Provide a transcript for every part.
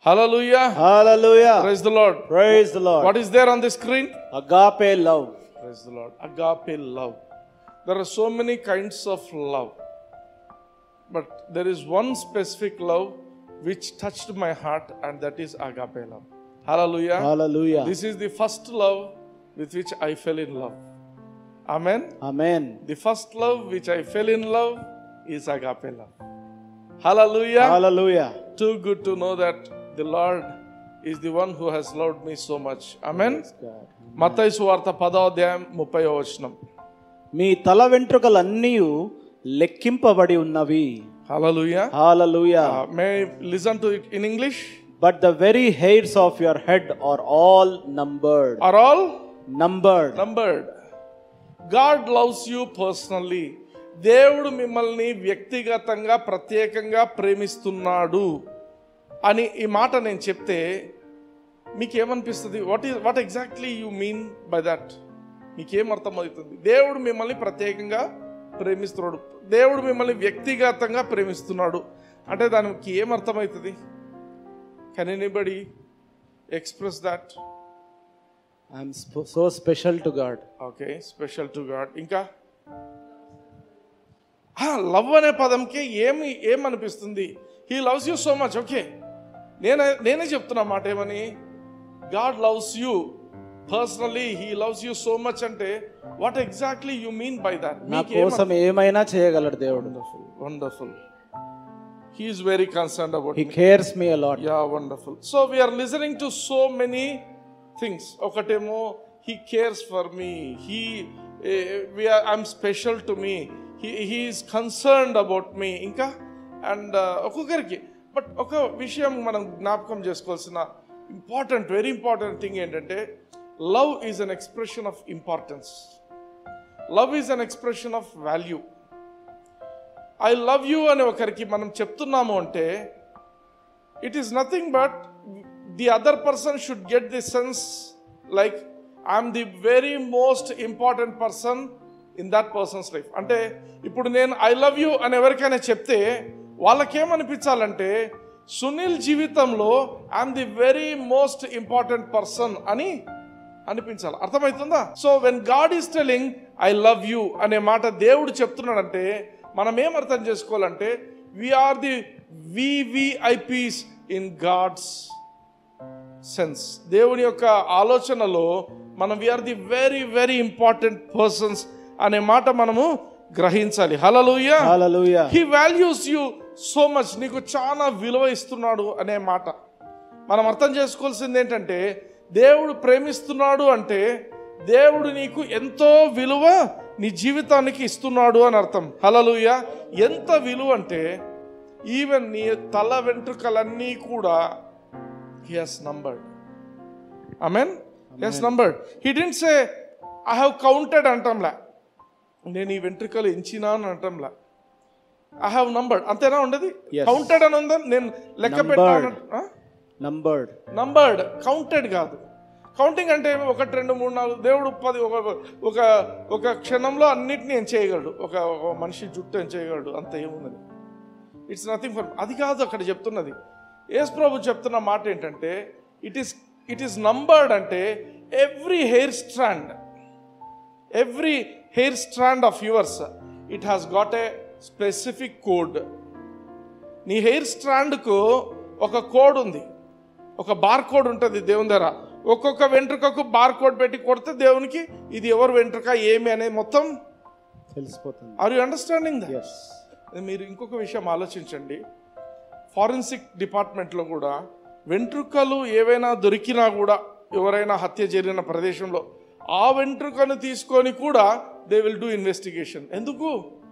Hallelujah. Hallelujah. Praise the Lord. Praise the Lord. What is there on the screen? Agape love. Praise the Lord. Agape love. There are so many kinds of love. But there is one specific love which touched my heart, and that is agape love. Hallelujah. Hallelujah. This is the first love with which I fell in love. Amen. Amen. The first love which I fell in love is agape love. Hallelujah. Hallelujah. Too good to know that the Lord is the one who has loved me so much. Amen. God. మత్తయి సువార్త పదో అధ్యాయం ముప్పై వచనం మీ తల వెంట్రుకలన్నీ లెక్కింపబడి ఉన్నవి hallelujah hallelujah may listen to it in English but the very hairs of your head are all numbered are all numbered numbered God loves you personally దేవుడు మిమ్మల్ని వ్యక్తిగతంగా ప్రత్యేకంగా ప్రేమిస్తున్నాడు అని ఈ మాట నేను చెప్తే మీకేమనిపిస్తుంది what is what exactly you mean by that మీకేం అర్థమవుతుంది దేవుడు మిమ్మల్ని ప్రత్యేకంగా ప్రేమిస్తున్నాడు దేవుడు మిమ్మల్ని వ్యక్తిగతంగా ప్రేమిస్తున్నాడు అంటే దానికి ఏం అర్థమవుతుంది can anybody express that I'm so special to God okay special to God ఇంకా లవ్ అనే పదంకి ఏమి ఏమనిపిస్తుంది he loves you so much okay నేనే నేనే చెప్తున్నా మాట ఏమని God loves you personally he loves you so much అంటే what exactly you mean by that నా కోసం ఏమైనా చేయగలడు దేవుడు wonderful wonderful he is very concern about he cares me a lot yeah wonderful so we are listening to so many things ఒకటేమో he cares for me he we are I'm special to me he he is concerned about me ఇంకా and ఒక్కొక్కరికి but ఒక విషయం మనం జ్ఞాపకం చేసుకోవాల్సిన important very important thing ఏంటంటే love is an expression of importance love is an expression of value I love you అని ఒకరికి మనం చెప్తున్నాము అంటే it is nothing but the other person should get the sense like I'm the very most important person in that person's life అంటే ఇప్పుడు నేను I love you అని ఎవరికైనా చెప్తే వాళ్ళకేమనిపించాలంటే సునీల్ జీవితంలో I'm the very most important person అని అనిపించాలి అర్థమవుతుందా so when God is telling I love you అనే మాట దేవుడు చెప్తున్నాడంటే మనం ఏం అర్థం చేసుకోవాలంటే we are the VVIPs in God's sense దేవుని యొక్క ఆలోచనలో మనం we are the very very important persons అనే మాట మనము గ్రహించాలి hallelujah hallelujah he values you so much నీకు చాలా విలువ ఇస్తున్నాడు అనే మాట మనం అర్థం చేసుకోవాల్సింది ఏంటంటే దేవుడు ప్రేమిస్తున్నాడు అంటే దేవుడు నీకు ఎంతో విలువ నీ జీవితానికి ఇస్తున్నాడు అని అర్థం హలలుయ ఎంత విలువ అంటే ఈవెన్ నీ తల వెంట్రుకలన్నీ కూడా he has numbered amen he's numbered he didn't say I have counted అంటాంలా నేను ఈ వెంట్రుకలు ఎంచినా అని అంటాంలా ఐ హావ్ నంబర్డ్ అంతేనా ఉండదు Yes. కౌంటెడ్ అని ఉందా నేను లెక్క Numbered. పెట్టాను నంబర్డ్ నంబర్డ్ కౌంటెడ్ కాదు కౌంటింగ్ అంటే ఒకటి రెండు మూడు నాలుగు దేవుడు పది ఒక ఒక ఒక క్షణంలో అన్నిటిని ఏం చేయగలడు ఒక ఒక మనిషి జుట్టు ఏం చేయగలడు అంత ఏమున్నది ఇట్స్ నథింగ్ ఫర్ అది కాదు అక్కడ చెప్తున్నది యేసు ప్రభు చెప్తున్న మాట ఏంటంటే it is it is numbered అంటే every hair strand every hair strand of yours it has got a specific code నీ హెయిర్ స్ట్రాండ్కు ఒక కోడ్ ఉంది ఒక బార్ కోడ్ ఉంటుంది దేవుని దగ్గర ఒక్కొక్క వెంట్రుకకు బార్ కోడ్ పెట్టి కొడితే దేవునికి ఇది ఎవరు వెంట్రుక ఏమి అనేది మొత్తం తెలిసిపోతుంది are you understanding the yes మీరు ఇంకొక విషయం ఆలోచించండి ఫారెన్సిక్ డిపార్ట్మెంట్లో కూడా వెంట్రుకలు ఏవైనా దొరికినా కూడా ఎవరైనా హత్య జరిగిన ప్రదేశంలో ఆ వెంట్రుకను తీసుకొని కూడా దే విల్ డూ ఇన్వెస్టిగేషన్ ఎందుకు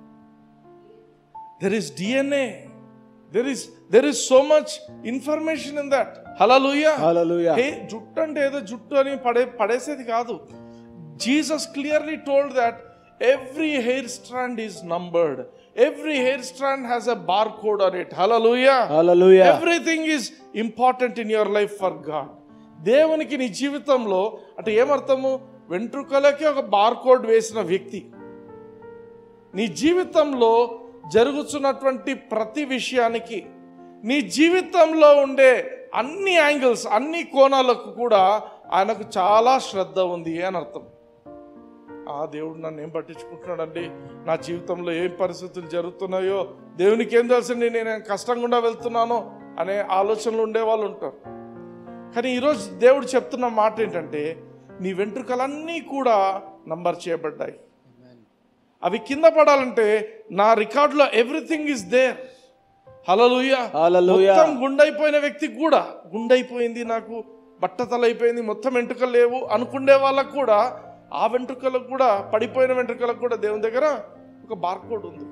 there is DNA there is there is so much information in that hallelujah hallelujah హే జుట్టు అంటే ఏదో జుట్టు అని పడే పడేసేది కాదు Jesus clearly told that every hair strand is numbered every hair strand has a barcode on it hallelujah hallelujah everything is important in your life for God దేవునికి నీ జీవితంలో అంటే ఏమర్థము వెంట్రుకలకి ఒక బార్ కోడ్ వేసిన వ్యక్తి నీ జీవితంలో జరుగుతున్నటువంటి ప్రతి విషయానికి నీ జీవితంలో ఉండే అన్ని యాంగిల్స్ అన్ని కోణాలకు కూడా ఆయనకు చాలా శ్రద్ధ ఉంది అని అర్థం ఆ దేవుడు నన్ను ఏం పట్టించుకుంటున్నాడండి నా జీవితంలో ఏం పరిస్థితులు జరుగుతున్నాయో దేవునికి ఏం తెలుసండి నేను ఏం కష్టం గుండా వెళ్తున్నానో అనే ఆలోచనలు ఉండే వాళ్ళు ఉంటారు కానీ ఈరోజు దేవుడు చెప్తున్న మాట ఏంటంటే నీ వెంట్రుకలన్నీ కూడా నంబర్ చేయబడ్డాయి అవి కింద పడాలంటే నా రికార్డులో everything is there hallelujah Hallelujah. మొత్తం గుండైపోయిన వ్యక్తికి కూడా గుండైపోయింది నాకు బట్టతలైపోయింది మొత్తం వెంట్రుకలు లేవు అనుకునే వాళ్ళకు కూడా ఆ వెంట్రుకలకు కూడా పడిపోయిన వెంట్రుకలకు కూడా దేవుని దగ్గర ఒక బార్కోడ్ ఉంది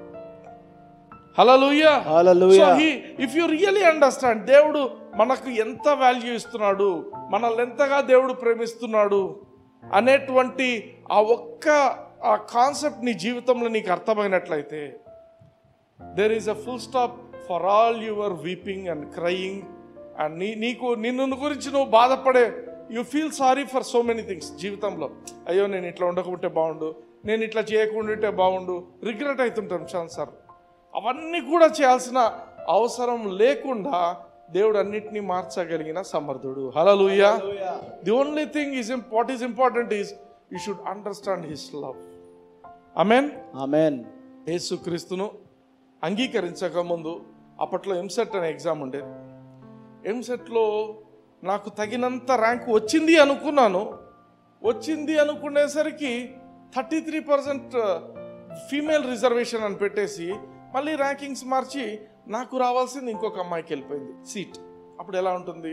హలలుయ Hallelujah. If you really understand దేవుడు మనకు ఎంత వాల్యూ ఇస్తున్నాడు మనల్ని ఎంతగా దేవుడు ప్రేమిస్తున్నాడు అనేటువంటి ఆ ఒక్క ఆ కాన్సెప్ట్ నీ జీవితంలో నీకు అర్థమైనట్లయితే there is a full stop for all your weeping and crying and నీ నీకు నిన్ను గురించి నువ్వు బాధపడే you feel sorry for so many things జీవితంలో అయ్యో నేను ఇట్లా ఉండకుంటే బాగుండు నేను ఇట్లా చేయకుండా ఉంటే బాగుండు రిగ్రెట్ అవుతుంటాం చాలా సార్ అవన్నీ కూడా చేయాల్సిన అవసరం లేకుండా దేవుడు అన్నిటినీ మార్చగలిగిన సమర్థుడు hallelujah the only thing is what is important is you should understand his love amen amen యేసుక్రీస్తును అంగీకరించక ముందు అప్పట్లో ఎంసెట్ అనే ఎగ్జామ్ ఉండేది ఎంసెట్లో నాకు తగినంత ర్యాంక్ వచ్చింది అనుకున్నాను వచ్చింది అనుకునేసరికి thirty three percent female reservation అని పెట్టేసి మళ్ళీ ర్యాంకింగ్స్ మార్చి నాకు రావాల్సింది ఇంకొక అమ్మాయికి వెళ్ళిపోయింది సీట్ అప్పుడు ఎలా ఉంటుంది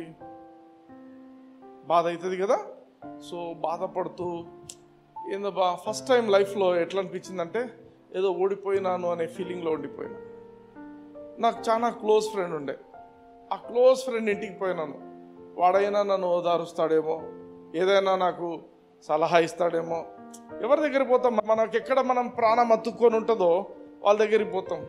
బాధ అవుతుంది కదా సో బాధపడుతూ ఏందబ్బా ఫస్ట్ టైం లైఫ్లో ఎట్లా అనిపించిందంటే ఏదో ఓడిపోయినాను అనే ఫీలింగ్లో ఉండిపోయినా నాకు చాలా క్లోజ్ ఫ్రెండ్ ఉండే ఆ క్లోజ్ ఫ్రెండ్ ఇంటికి పోయినాను వాడైనా నన్ను ఓదారుస్తాడేమో ఏదైనా నాకు సలహా ఇస్తాడేమో ఎవరి దగ్గర పోతాం మనకి ఎక్కడ మనం ప్రాణం అతుక్కొని ఉంటుందో వాళ్ళ దగ్గరికి పోతాం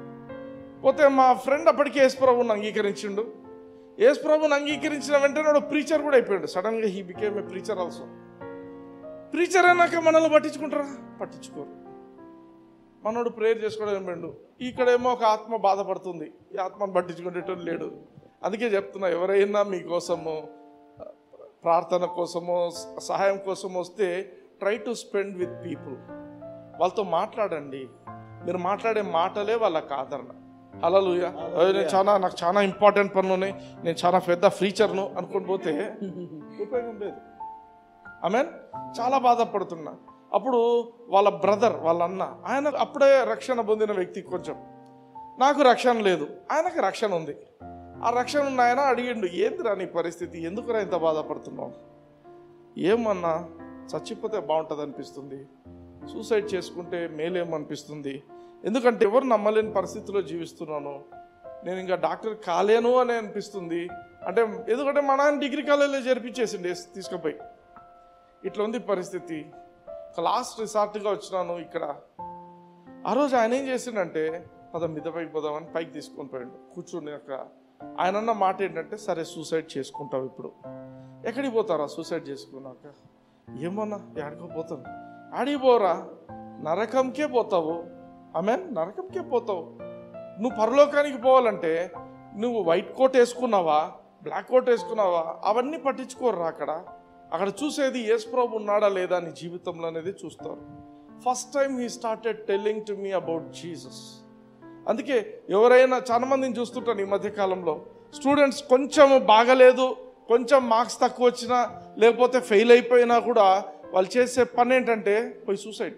పోతే మా ఫ్రెండ్ అప్పటికే యేసుప్రభుని అంగీకరించిండు యేసుప్రభుని అంగీకరించిన వెంటనే వాడు ప్రీచర్ కూడా అయిపోయాడు సడన్గా he became a preacher also preacher అయినాక మనల్ని పట్టించుకుంటారా పట్టించుకోరు మనోడు ప్రేయర్ చేసుకోవడం ఏమిండు ఇక్కడేమో ఒక ఆత్మ బాధపడుతుంది ఈ ఆత్మను పట్టించుకునేటోడు లేడు అందుకే చెప్తున్నా ఎవరైనా మీకోసము ప్రార్థన కోసమో సహాయం కోసం వస్తే try to spend with people వాళ్ళతో మాట్లాడండి మీరు మాట్లాడే మాటలే వాళ్ళకి ఆదరణ హలలుయ నేను చాలా నాకు చాలా ఇంపార్టెంట్ పనులు ఉన్నాయి నేను చాలా పెద్ద ఫ్రీచర్ను అనుకొని పోతే ఉపయోగం లేదు ఆమెన్ చాలా బాధపడుతున్నా అప్పుడు వాళ్ళ బ్రదర్ వాళ్ళ అన్న ఆయన అప్పుడే రక్షణ పొందిన వ్యక్తి కొంచెం నాకు రక్షణ లేదు ఆయనకు రక్షణ ఉంది ఆ రక్షణ ఉన్న ఆయన అడిగిండు ఏందిరా నీ పరిస్థితి ఎందుకురా ఇంత బాధపడుతున్నావు ఏమన్నా చచ్చిపోతే బాగుంటుంది అనిపిస్తుంది సూసైడ్ చేసుకుంటే మేలేమనిపిస్తుంది ఎందుకంటే ఎవరు నమ్మలేని పరిస్థితిలో జీవిస్తున్నాను నేను ఇంకా డాక్టర్ కాలేను అని అనిపిస్తుంది అంటే ఎందుకంటే మా నాన్న డిగ్రీ కాలేజీలో జరిపించేసిండి తీసుకుపోయి ఇట్లా ఉంది పరిస్థితి ఒక లాస్ట్ రిసార్ట్గా వచ్చినాను ఇక్కడ ఆ రోజు ఆయన ఏం చేసిండంటే పదం మిద పైకి పోదామని పైకి తీసుకొని పోయాడు కూర్చున్నాక ఆయన అన్న మాట ఏంటంటే సరే సూసైడ్ చేసుకుంటావు ఇప్పుడు ఎక్కడికి పోతారా సూసైడ్ చేసుకున్నాక ఏమన్నా ఎక్కడికో పోతాను ఆడికి పోరా నరకంకే పోతావు ఆమె నరకంకే పోతావు నువ్వు పరలోకానికి పోవాలంటే నువ్వు వైట్ కోట్ వేసుకున్నావా బ్లాక్ కోట్ వేసుకున్నావా అవన్నీ పట్టించుకోర్రా అక్కడ అక్కడ చూసేది యేసు ప్రభు ఉన్నాడా లేదా నీ జీవితంలో అనేది చూస్తారు first time he started telling to me about Jesus అందుకే ఎవరైనా చాలా మందిని చూస్తుంటాను ఈ మధ్య కాలంలో స్టూడెంట్స్ కొంచెం బాగలేదు కొంచెం మార్క్స్ తక్కువ వచ్చినా లేకపోతే ఫెయిల్ అయిపోయినా కూడా వాళ్ళు చేసే పని ఏంటంటే పోయి సూసైడ్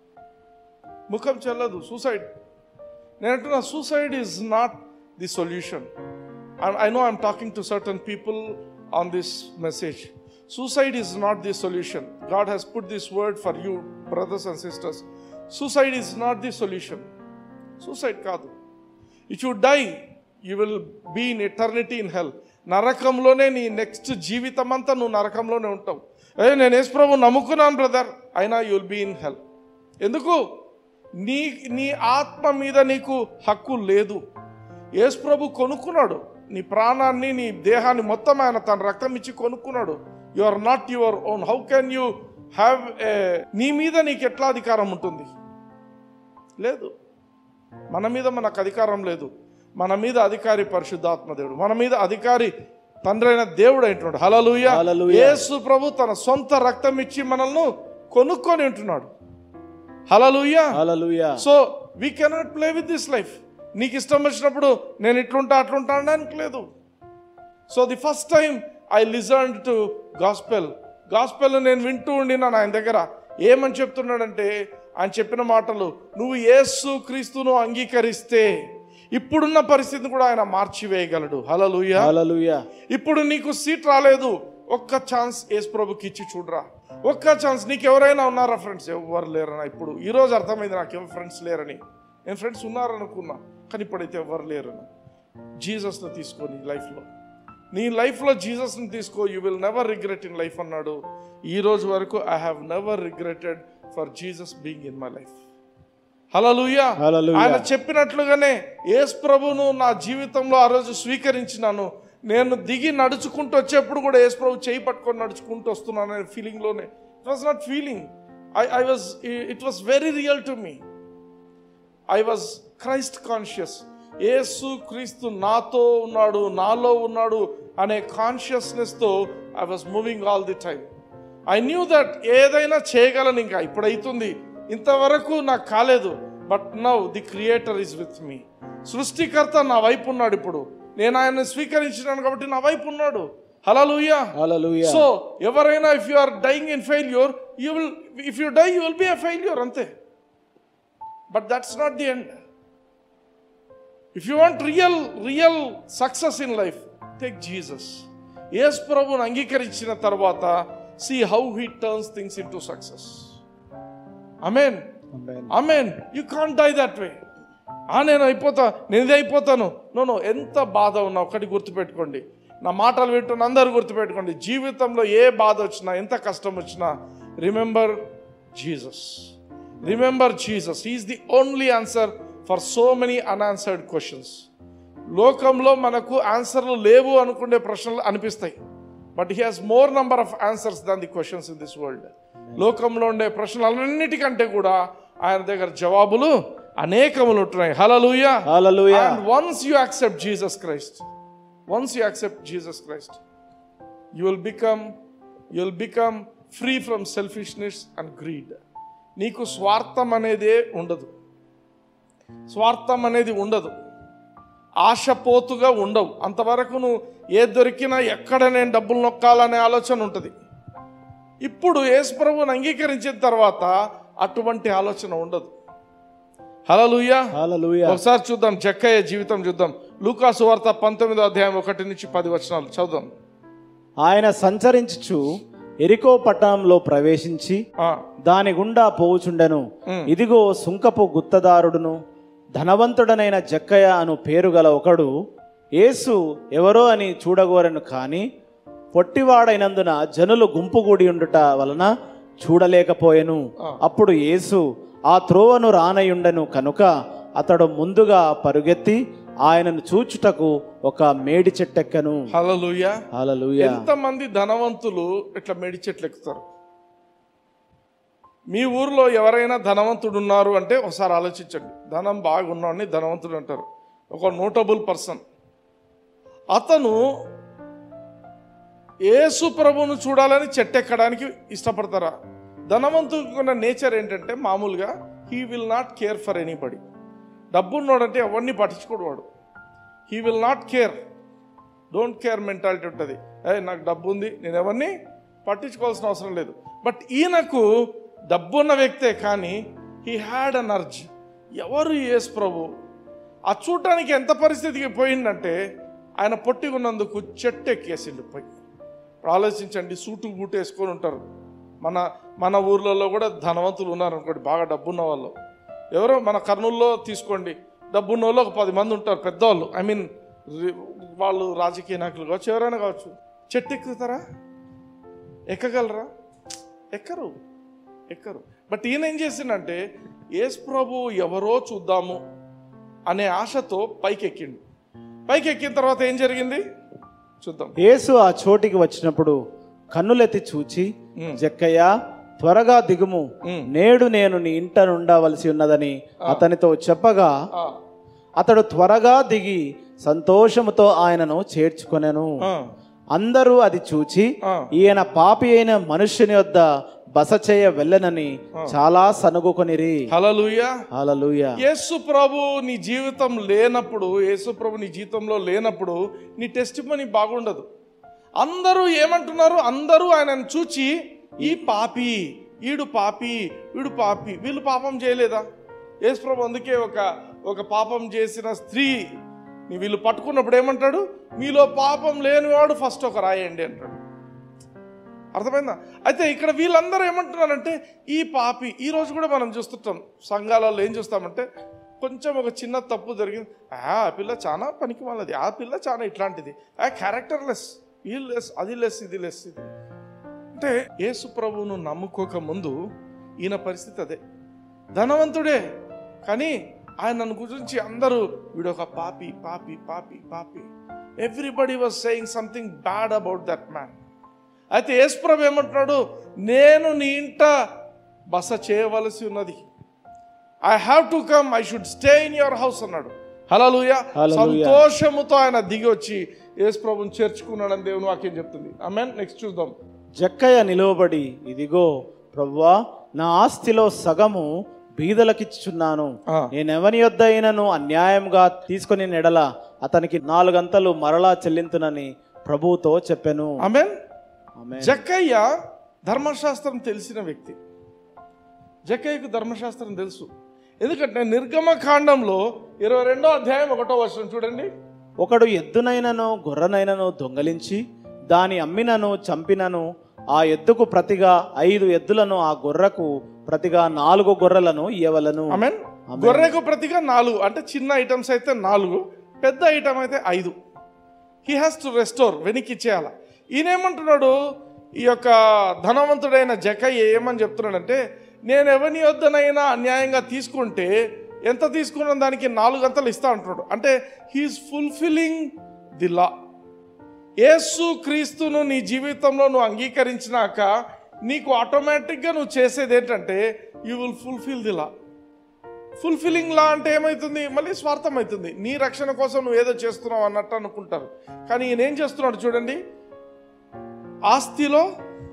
ముఖం చెల్లదు సూసైడ్ నేను అంటున్నా suicide is not the solution I know I'm talking to certain people on this message suicide is not the solution God has put this word for you brothers and sisters suicide is not the solution suicide కాదు if you die you will be in eternity in hell నరకంలోనే నీ next జీవితం అంతా నువ్వు నరకంలోనే ఉంటావు ఏ నేను యేసుప్రభు నమ్ముకున్నాను బ్రదర్ అయినా you will be in hell ఎందుకు నీ నీ ఆత్మ మీద నీకు హక్కు లేదు యేసుప్రభు కొనుక్కున్నాడు నీ ప్రాణాన్ని నీ దేహాన్ని మొత్తం ఆయన తన రక్తం ఇచ్చి కొనుక్కున్నాడు you are not your own how can you have a నీ మీద నీకు ఎట్లా అధికారం ఉంటుంది లేదు మన మీద మనకు అధికారం లేదు మన మీద అధికారి పరిశుద్ధాత్మ దేవుడు మన మీద అధికారి తండ్రి అయిన దేవుడు అంటున్నాడు హలలుయ హల్లెలూయా. యేసు ప్రభు తన సొంత రక్తం ఇచ్చి మనల్ని కొనుక్కొని ఉంటున్నాడు hallelujah hallelujah so we cannot play with this life నీకు ఇష్టం వచ్చినప్పుడు నేను ఇట్లుంటా అట్లుంటా అనడానికి లేదు so the first time I listen to gospel gospel నేను వింటూ ఉండినాను ఆయన దగ్గర ఏమని చెప్తున్నాడంటే ఆయన చెప్పిన మాటలు నువ్వు యేసు క్రీస్తును అంగీకరిస్తే ఇప్పుడున్న పరిస్థితిని కూడా ఆయన మార్చివేయగలడు హలలుయా హల్లెలూయా ఇప్పుడు నీకు సీట్ రాలేదు ఒక్క ఛాన్స్ యేసు ప్రభుకి ఇచ్చి చూడరా ఒక్క ఛాన్స్ నీకు ఎవరైనా ఉన్నారా ఫ్రెండ్స్ ఎవరు లేరనా ఇప్పుడు ఈ రోజు అర్థమైంది నాకు ఎవరు ఫ్రెండ్స్ లేరని నేను ఫ్రెండ్స్ ఉన్నారనుకున్నా కానీ ఇప్పుడైతే ఎవరు లేరని జీసస్ని తీసుకొని లైఫ్లో నీ లైఫ్లో జీసస్ని తీసుకో you will never regret in life అన్నాడు ఈ రోజు వరకు I have never regretted for Jesus being in my life hallelujah hallelujah. ఆయన చెప్పినట్లుగానే యేసు ప్రభును నా జీవితంలో ఆ రోజు స్వీకరించినాను నేను దిగి నడుచుకుంటూ వచ్చేప్పుడు కూడా యేసు ప్రభు చేయి పట్టుకొని నడుచుకుంటూ వస్తున్నాను అనే ఫీలింగ్లోనే it was not feeling I I was it was very real to me I was Christ conscious యేసు క్రీస్తు నాతో ఉన్నాడు నాలో ఉన్నాడు అనే కాన్షియస్నెస్తో I was moving all the time I knew that ఏదైనా చేయగలను ఇంకా ఇప్పుడు అవుతుంది ఇంతవరకు నాకు కాలేదు but now the creator is with me సృష్టికర్త నా వైపు ఉన్నాడు ఇప్పుడు నేను ఆయన్ని స్వీకరించినాను కాబట్టి నా వైపు ఉన్నాడు హలలుయా హల్లెలూయా సో ఎవరైనా if you are dying in failure you will if you die you will be a failure అంతే but that's not the end if you want real real success in life take Jesus Yesu ప్రభుని అంగీకరించిన తర్వాత see how he turns things into success amen Amen. Amen you can't die that way ఆ నేను అయిపోతా నేను ఇది అయిపోతాను no no ఎంత బాధ ఉన్నా ఒకటి గుర్తుపెట్టుకోండి నా మాటలు వింటున్న అందరూ గుర్తుపెట్టుకోండి జీవితంలో ఏ బాధ వచ్చినా ఎంత కష్టం వచ్చినా remember Jesus remember Jesus is the only answer for so many unanswered questions లోకంలో మనకు ఆన్సర్లు లేవు అనుకునే ప్రశ్నలు అనిపిస్తాయి but he has more number of answers than the questions in this world లోకంలో ఉండే ప్రశ్నలన్నిటికంటే కూడా ఆయన దగ్గర జవాబులు అనేకములు ఉంటున్నాయి hallelujah hallelujah and once you accept Jesus Christ once you accept Jesus Christ you will become you will become free from selfishness and greed నీకు స్వార్థం అనేదే ఉండదు స్వార్థం అనేది ఉండదు ఆశపోతుగా ఉండవు అంతవరకు నువ్వు ఏ దొరికినా ఎక్కడ నేను డబ్బులు నొక్కాలనే ఆలోచన ఉంటుంది ఇప్పుడు యేసు ప్రభువుని అంగీకరించిన తర్వాత అటువంటి ఆలోచన ఉండదు హలలుయా హల్లెలూయా ఒకసారి చూద్దాం జక్కయ్య జీవితం చూద్దాం లూకాసు వార్త పంతొమ్మిదో అధ్యాయం ఒకటి నుంచి పది వచనాలు చదుదాం ఆయన సంచరించుచు ఎరికో పట్టణంలో ప్రవేశించి ఆ, దాని గుండా పోవుచుండెను ఇదిగో సుంకపు గుత్తదారుడును ధనవంతుడనైన జక్కయ్య అను పేరు గల ఒకడు యేసు ఎవరో అని చూడగోరను కాని పొట్టివాడైనందున జనులు గుంపుగూడి ఉండుట వలన చూడలేకపోయెను అప్పుడు యేసు ఆ త్రోవను రానయుండెను కనుక అతడు ముందుగా పరుగెత్తి ఆయనను చూచుటకు ఒక మేడి చెట్టెక్కను హల్లెలూయా హల్లెలూయా ఎంతమంది ధనవంతులు ఇట్లా మెడి చెట్లు ఎక్కుతారు మీ ఊర్లో ఎవరైనా ధనవంతుడు ఉన్నారు అంటే ఒకసారి ఆలోచించండి ధనం బాగున్నాడని ధనవంతుడు అంటారు ఒక నోటబుల్ పర్సన్ అతను యేసు ప్రభువును చూడాలని చెట్టెక్కడానికి ఇష్టపడతారా ధనవంతుడికి ఉన్న నేచర్ ఏంటంటే మామూలుగా he will not care for anybody డబ్బున్నోడంటే ఎవరిని పట్టించుకోడు వాడు he will not care don't care mentality ఉంటుంది ఏ నాకు డబ్బు ఉంది నేను ఎవరిని పట్టించుకోవాల్సిన అవసరం లేదు బట్ ఈయనకు డబ్బు ఉన్న వ్యక్తే కానీ హీ హ్యాడ్ అన్ అర్జ్ ఎవరు యేసు ప్రభు ఆ చూడటానికి ఎంత పరిస్థితికి పోయిందంటే ఆయన పొట్టిగా ఉన్నందుకు చెట్టు ఎక్కేసిండు పోయి ఇప్పుడు ఆలోచించండి సూటు బూటు వేసుకొని ఉంటారు మన మన ఊర్లలో కూడా ధనవంతులు ఉన్నారు అనుకోండి బాగా డబ్బున్న వాళ్ళు ఎవరో మన కర్నూల్లో తీసుకోండి డబ్బున్న వాళ్ళు ఒక పది మంది ఉంటారు పెద్దవాళ్ళు ఐ మీన్ వాళ్ళు రాజకీయ నాయకులు కావచ్చు ఎవరైనా కావచ్చు చెట్టు ఎక్కుతారా ఎక్కగలరా ఎక్కరు ఎక్కరు బట్ ఈయన ఏం చేసిండంటే యేసు ప్రభు ఎవరో చూద్దాము అనే ఆశతో పైకి ఎక్కిండు పైకి ఎక్కిన తర్వాత ఏం జరిగింది చూద్దాం యేసు ఆ చోటికి వచ్చినప్పుడు కన్నులెత్తి చూచి జక్కయ్య త్వరగా దిగుము నేడు నేను నీ ఇంట ఉండవలసి ఉన్నదని అతనితో చెప్పగా ఆ, అతడు త్వరగా దిగి సంతోషముతో ఆయనను చేర్చుకొనెను ఆ. అందరూ అది చూచి ఆ. ఈయన పాపి అయిన మనుష్యుని వద్ద బస చేయ వెళ్ళనని చాలా సనుగుకొనిరి హలలుయా హల్లెలూయా యేసు ప్రభు నీ జీవితం లేనప్పుడు యేసు ప్రభు నీ జీవితంలో లేనప్పుడు నీ టెస్ట్ మనీ బాగుండదు అందరూ ఏమంటున్నారు అందరూ ఆయనను చూచి ఈ పాపి ఈడు పాపి వీడు పాపి వీళ్ళు పాపం చేయలేదా యేసు ప్రభు అందుకే ఒక ఒక పాపం చేసిన స్త్రీ ని వీళ్ళు పట్టుకున్నప్పుడు ఏమంటాడు మీలో పాపం లేనివాడు ఫస్ట్ ఒక రాయండి అంటాడు అర్థమైందా అయితే ఇక్కడ వీళ్ళందరూ ఏమంటున్నారంటే ఈ పాపి ఈ రోజు కూడా మనం చూస్తుంటాం సంఘాలలో ఏం చూస్తామంటే కొంచెం ఒక చిన్న తప్పు జరిగింది ఆ ఆ పిల్ల చాలా పనికి వాళ్ళది ఆ పిల్ల చాలా ఇట్లాంటిది ఆ క్యారెక్టర్ లెస్ ఈ లెస్ అది లెస్ ఇది లెస్ ఇది అంటే యేసు ప్రభువును నమ్ముకోక ముందు ఈయన పరిస్థితి అదే ధనవంతుడే కానీ ఆయన గురించి అందరూ వీడు ఒక పాపి పాపి పాపి పాపి everybody was saying something bad about that man అయితే యేసుప్రభు ఏమంటున్నాడు నేను నీ ఇంట బస చేయవలసి ఉన్నది I have to come I should stay in your house అన్నాడు హలలుయ హల్లెలూయా. సంతోషముతో ఆయన దిగి వచ్చి యేసు ప్రభుని చేర్చుకున్నాడని దేవుని వాక్యం చెప్తుంది ఆమెన్ నెక్స్ట్ చూద్దాం జక్కయ్య నిలువబడి ఇదిగో ప్రభువా నా ఆస్తిలో సగము బీదలకిచ్చుచున్నాను ఆ. నేనెవని యొద్ద అయినను అన్యాయంగా తీసుకొని నెడల అతనికి నాలుగంతలు మరలా చెల్లింతునని ప్రభువుతో చెప్పెను ఆమెన్ ఆమేన్. జక్కయ్య ధర్మశాస్త్రం తెలిసిన వ్యక్తి జక్కయ్యకు ధర్మశాస్త్రం తెలుసు ఎందుకంటే నిర్గమకాండంలో ఇరవై రెండో అధ్యాయం ఒకటో వర్షం చూడండి ఒకడు ఎద్దునైనను గొర్రెనైనను దొంగలించి దాని అమ్మినను చంపినను ఆ ఎద్దుకు ప్రతిగా ఐదు ఎద్దులను ఆ గొర్రెకు ప్రతిగా నాలుగు గొర్రెలను ఇయ్యవలను ఆమెన్ గొర్రెకు ప్రతిగా నాలుగు అంటే చిన్న ఐటమ్స్ అయితే నాలుగు పెద్ద ఐటమ్ అయితే ఐదు హీ హ్యాస్ టు రెస్టోర్ వెనక్కి ఇచ్చేయాల ఈయన ఏమంటున్నాడు ఈ యొక్క ధనవంతుడైన జకయ్య ఏమని చెప్తున్నాడంటే నేను ఎవరిని వద్దనైనా అన్యాయంగా తీసుకుంటే ఎంత తీసుకున్న దానికి నాలుగు అంతలు ఇస్తా అంటున్నాడు అంటే he's fulfilling the law Yesu క్రీస్తును నీ జీవితంలో నువ్వు అంగీకరించినాక నీకు ఆటోమేటిక్గా నువ్వు చేసేది ఏంటంటే you will fulfil the law fulfilling law అంటే ఏమవుతుంది మళ్ళీ స్వార్థం అవుతుంది నీ రక్షణ కోసం నువ్వు ఏదో చేస్తున్నావు అన్నట్టు అనుకుంటారు కానీ ఈయన ఏం చేస్తున్నాడు చూడండి ఆస్తిలో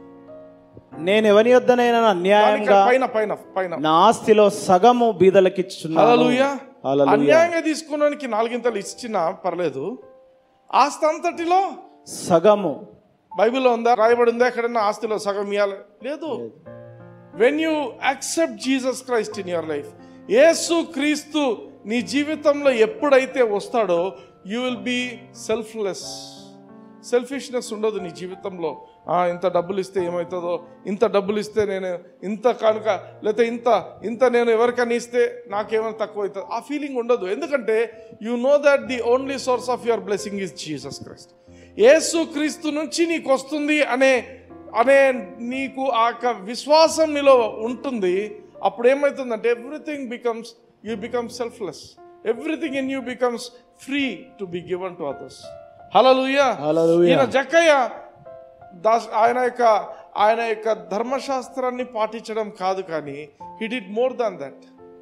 నేను ఎవని యొద్దనైనా దానికి అన్యాయంగా పైన పైన పైన నా ఆస్తిలో సగము బీదలకిచ్చుచున్నాను హల్లెలూయా హల్లెలూయా. అన్యాయంగా తీసుకున్నానికి నాలుగింతలు ఇచ్చినా పర్లేదు ఆస్తి అంతటిలో సగము బైబిల్లో ఉందా రాయబడి ఉందా ఎక్కడన్నా ఆస్తిలో సగం ఇవ్వాలి లేదు when you accept Jesus Christ in your life Yesu Kristu నీ జీవితంలో ఎప్పుడైతే వస్తాడో you will be selfless selfishness ఉండదు నీ జీవితంలో "ఆ, ఇంత డబ్బులు ఇస్తే ఏమవుతుందో ఇంత డబ్బులు ఇస్తే నేను ఇంత కనుక లేకపోతే ఇంత ఇంత నేను ఎవరికైనా ఇస్తే నాకేమైనా తక్కువ అవుతుంది ఆ ఫీలింగ్ ఉండదు ఎందుకంటే you know that the only source of your blessing is Jesus Christ Yesu Kristu నుంచి నీకు వస్తుంది అనే అనే నీకు ఆ యొక్క విశ్వాసం నీలో ఉంటుంది అప్పుడు ఏమవుతుందంటే everything becomes you become selfless everything in you becomes free to be given to others hallelujah hallelujah. ఈయన జక్కయ్య దాస్ ఆయన యొక్క ఆయన యొక్క ధర్మశాస్త్రాన్ని పాటించడం కాదు కానీ he did more than that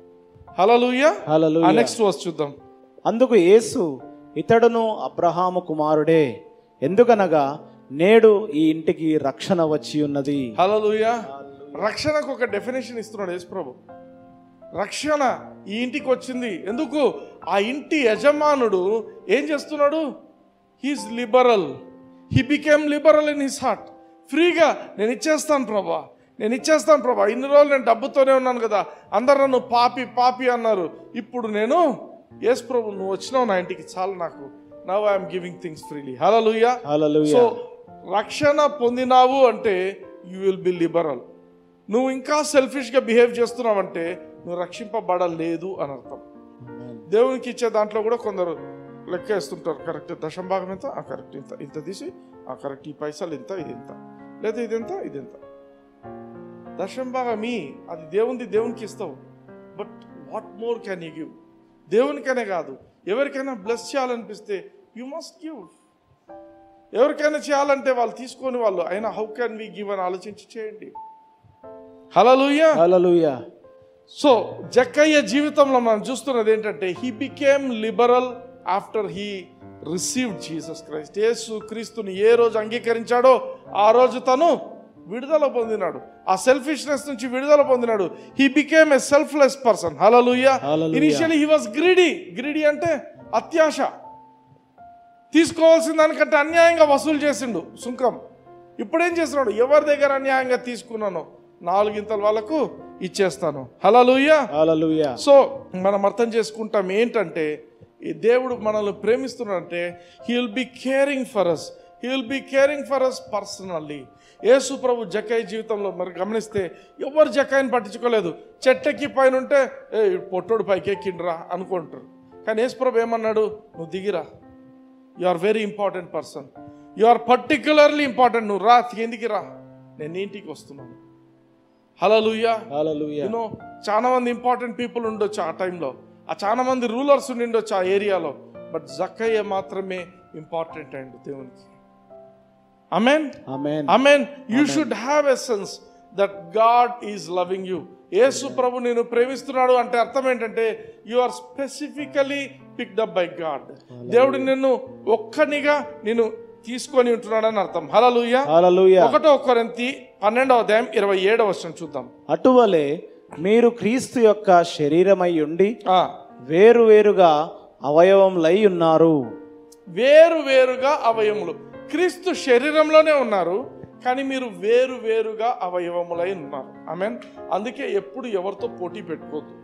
hallelujah hallelujah. Next verse చూద్దాం అందుకు యేసు ఇతడును అబ్రహాము కుమారుడే ఎందుకనగా నేడు ఈ ఇంటికి రక్షణ వచ్చి ఉన్నది హలలుయా రక్షణకు ఒక డెఫినేషన్ ఇస్తున్నాడు యేసు ప్రభు రక్షణ ఈ ఇంటికి వచ్చింది ఎందుకు ఆ ఇంటి యజమానుడు ఏం చేస్తున్నాడు he's liberal he became liberal in his heart ఫ్రీగా నేను ఇచ్చేస్తాను ప్రభా నేను ఇచ్చేస్తాను ప్రభా ఇన్ని రోజులు నేను డబ్బుతోనే ఉన్నాను కదా అందరు నన్ను పాపి పాపి అన్నారు ఇప్పుడు నేను యేసు ప్రభు నువ్వు వచ్చినావు నా ఇంటికి చాలు నాకు now I'm giving things freely hallelujah hallelujah. So రక్షణ పొందినావు అంటే యూ విల్ బి లిబరల్ నువ్వు ఇంకా సెల్ఫిష్గా బిహేవ్ చేస్తున్నావంటే నువ్వు రక్షింపబడలేదు అని అర్థం దేవునికి ఇచ్చే దాంట్లో కూడా కొందరు లెక్క వేస్తుంటారు కరెక్ట్ దశం భాగం ఎంత ఆ కరెక్ట్ ఇంత ఇంత తీసి ఆ కరెక్ట్ ఈ పైసలు ఇంత ఇది ఇంత లేదా ఇది ఎంత ఇది ఎంత దశం భాగం మీ అది దేవుంది దేవునికి ఇస్తావు but what more can you give దేవునికనే కాదు ఎవరికైనా బ్లెస్ చేయాలనిపిస్తే యు మస్ట్ గివ్ ఎవరికైనా చేయాలంటే వాళ్ళు తీసుకొని వాళ్ళు అయినా హౌ క్యాన్ వి గివ్ అని ఆలోచించి చేయండి హలలుయా హల్లెలూయా సో జక్కయ్య జీవితంలో మనం చూస్తున్నది ఏంటంటే he became liberal after he received Jesus Christ Yesu క్రీస్తుని ఏ రోజు అంగీకరించాడో ఆ రోజు తను విడుదల పొందినాడు ఆ సెల్ఫిష్నెస్ నుంచి విడుదల పొందినాడు he became a selfless person hallelujah Hallelujah. Initially he was greedy greedy అంటే అత్యాశ తీసుకోవాల్సిన దానికంటే అన్యాయంగా వసూలు చేసిండు సుంకం ఇప్పుడేం చేస్తున్నాడు ఎవరి దగ్గర అన్యాయంగా తీసుకున్నానో నాలుగింతల వాళ్ళకు ఇచ్చేస్తాను హలలుయా హల్లెలూయా సో మనం అర్థం చేసుకుంటాం ఏంటంటే ఈ దేవుడు మనల్ని ప్రేమిస్తున్నాడంటే he will be caring for us he will be caring for us personally Yesu ప్రభు జకాయ్ జీవితంలో మరి గమనిస్తే ఎవరు జకాయిని పట్టించుకోలేదు చెట్టెక్కి పైన ఉంటే ఏ ఈ పొట్టోడు పైకి ఎక్కిండ్రా అనుకుంటారు కానీ యేసు ప్రభు ఏమన్నాడు నువ్వు దిగిరా you are very important person you are particularly important నువ్వు రా కిందికి రా నేను నీ ఇంటికి వస్తున్నాను హలలుయా హల్లెలూయా యూనో చాలా మంది ఇంపార్టెంట్ పీపుల్ ఉండొచ్చు ఆ టైంలో ఆ చాలా మంది రూలర్స్ ఉండిండొచ్చు ఆ ఏరియాలో బట్ జక్కయ్య మాత్రమే ఇంపార్టెంట్ అయింది దేవునికి amen amen amen you should have a sense that God is loving you Yesu ప్రభు నేను ప్రేమిస్తున్నాడు అంటే అర్థం ఏంటంటే you are specifically picked up by God దేవుడు నిన్ను ఒక్కనిగా నేను తీసుకొని ఉంటున్నాడని అర్థం హలలుయా హల్లెలూయా ఒకటో కొరింతి పన్నెండవ అధ్యాయం ఇరవై ఏడవ వర్షం చూద్దాం అటువలే మీరు క్రీస్తు యొక్క శరీరమై ఉండి ఆ, వేరు వేరుగా అవయవములై ఉన్నారు వేరు వేరుగా అవయములు క్రీస్తు శరీరంలోనే ఉన్నారు కానీ మీరు వేరు వేరుగా అవయవములై ఉన్నారు మీన్ అందుకే ఎప్పుడు ఎవరితో పోటీ పెట్టుకోవద్దు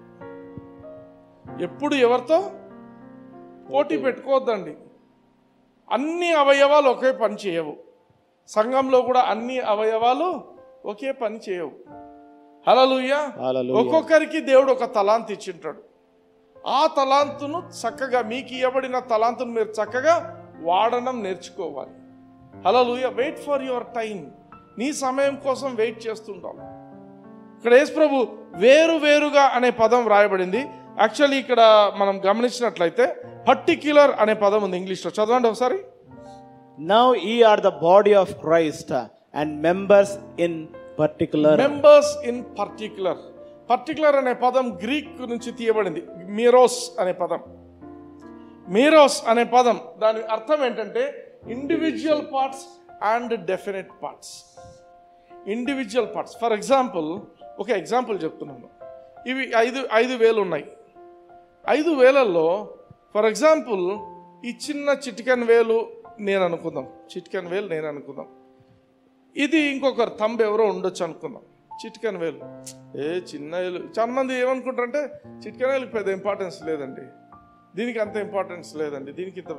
ఎప్పుడు ఎవరితో పోటీ పెట్టుకోవద్దండి అన్ని అవయవాలు ఒకే పని చేయవు సంఘంలో కూడా అన్ని అవయవాలు ఒకే పని చేయవు హలలుయ్యా హల్లెలూయా ఒక్కొక్కరికి దేవుడు ఒక తలాంత్ ఇచ్చింటాడు ఆ తలాంతును చక్కగా మీకు ఇవ్వబడిన తలాంతును మీరు చక్కగా వాడడం నేర్చుకోవాలి హలో లూయ వెయిట్ ఫర్ యువర్ టైం నీ సమయం కోసం వెయిట్ చేస్తుంటాం ఇక్కడ యేసు ప్రభు వేరు వేరుగా అనే పదం వ్రాయబడింది యాక్చువల్లీ ఇక్కడ మనం గమనించినట్లయితే పర్టిక్యులర్ అనే పదం ఉంది ఇంగ్లీష్లో చదవండి ఒకసారి now ye are the body of Christ and members in particular members in particular particular అనే పదం గ్రీక్ నుంచి తీయబడింది మీరోస్ అనే పదం మీరోస్ అనే పదం దాని అర్థం ఏంటంటే individual parts and definite parts individual parts for example ఒక ఎగ్జాంపుల్ చెప్తున్నాను ఇవి ఐదు ఐదు వేలు ఉన్నాయి ఐదు వేలల్లో ఫర్ ఎగ్జాంపుల్ ఈ చిన్న చిటికెన్ వేలు నేను అనుకుందాం చిటికెన్ వేలు నేను అనుకుందాం ఇది ఇంకొకరు తంబు ఎవరో ఉండొచ్చు అనుకుందాం చిటికెన్ వేలు ఏ చిన్న వేలు చాలా మంది ఏమనుకుంటారంటే చిటికెన్ వేలుకి పెద్ద ఇంపార్టెన్స్ లేదండి దీనికి అంత ఇంపార్టెన్స్ లేదండి దీనికి ఇంత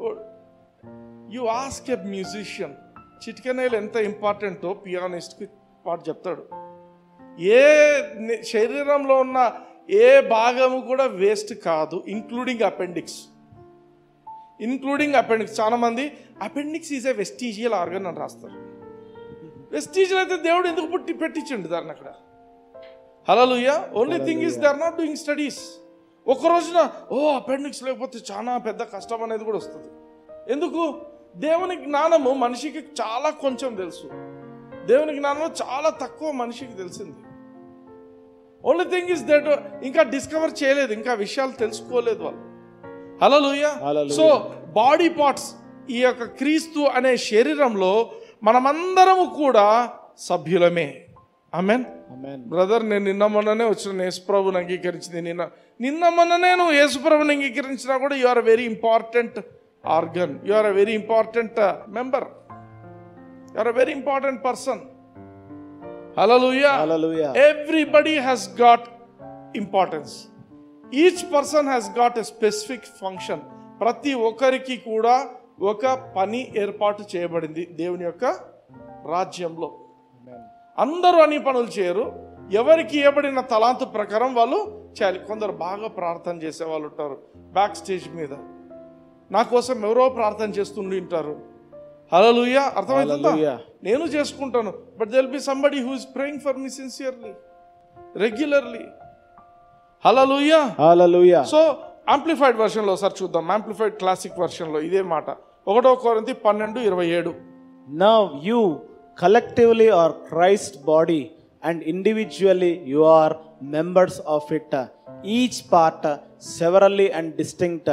యు ఆస్క్ ఎ మ్యూజిషియన్ చిటికెన్ వేలు ఎంత ఇంపార్టెంటో పియానిస్ట్కి వాడు చెప్తాడు ఏ ని- శరీరంలో ఉన్న ఏ భాగము కూడా వేస్ట్ కాదు ఇంక్లూడింగ్ అపెండిక్స్ ఇన్క్లూడింగ్ అపెండిక్స్ చాలా మంది appendix is a vestigial organ అని రాస్తారు వెస్టీజియల్ అయితే దేవుడు ఎందుకు పుట్టి పెట్టించండి దాన్ని అక్కడ hallelujah only thing is they are not doing studies ఒక రోజున ఓ అపెండిక్స్ లేకపోతే చాలా పెద్ద కష్టం అనేది కూడా వస్తుంది ఎందుకు దేవుని జ్ఞానము మనిషికి చాలా కొంచెం తెలుసు దేవుని జ్ఞానం చాలా తక్కువ మనిషికి తెలిసింది ఓన్లీ థింగ్ ఇస్ దట్ ఇంకా డిస్కవర్ చేయలేదు ఇంకా విషయాలు తెలుసుకోలేదు వాళ్ళు హలలుయ Hallelujah. సో బాడీ పార్ట్స్ ఈ యొక్క క్రీస్తు అనే శరీరంలో మనమందరము కూడా సభ్యులమే ఆమెన్ ఆమేన్ బ్రదర్ నేను నిన్న మొన్ననే వచ్చిన యేసుప్రభుని అంగీకరించింది నిన్న నిన్న మొన్ననే నువ్వు యేసుప్రభుని అంగీకరించినా కూడా you are very important organ you are a very important member you are a very important person hallelujah hallelujah everybody has got importance each person has got a specific function ప్రతి ఒక్కరికి కూడా ఒక పని ఏర్పాటు చేయబడింది దేవుని యొక్క రాజ్యంలో అందరూ అన్ని పనులు చేయరు ఎవరికి ఇవ్వబడిన తలాంతు ప్రకారం వాళ్ళు చేయాలి కొందరు బాగా ప్రార్థన చేసే వాళ్ళు ఉంటారు బ్యాక్ స్టేజ్ మీద నా కోసం ఎవరో ప్రార్థన చేస్తుండి ఉంటారు హలలుయ అర్థమవుతుందా Hallelujah. నేను చేసుకుంటాను but there'll be somebody who is praying for me sincerely regularly hallelujah hallelujah so amplified వర్షన్లో ఒకసారి చూద్దాం ఆంప్లిఫైడ్ క్లాసిక్ వర్షన్లో ఇదే మాట ఒకటో కొరింథీ పన్నెండు ఇరవై ఏడు Now you collectively are Christ's body and individually you are members of it. Each part severally and distinct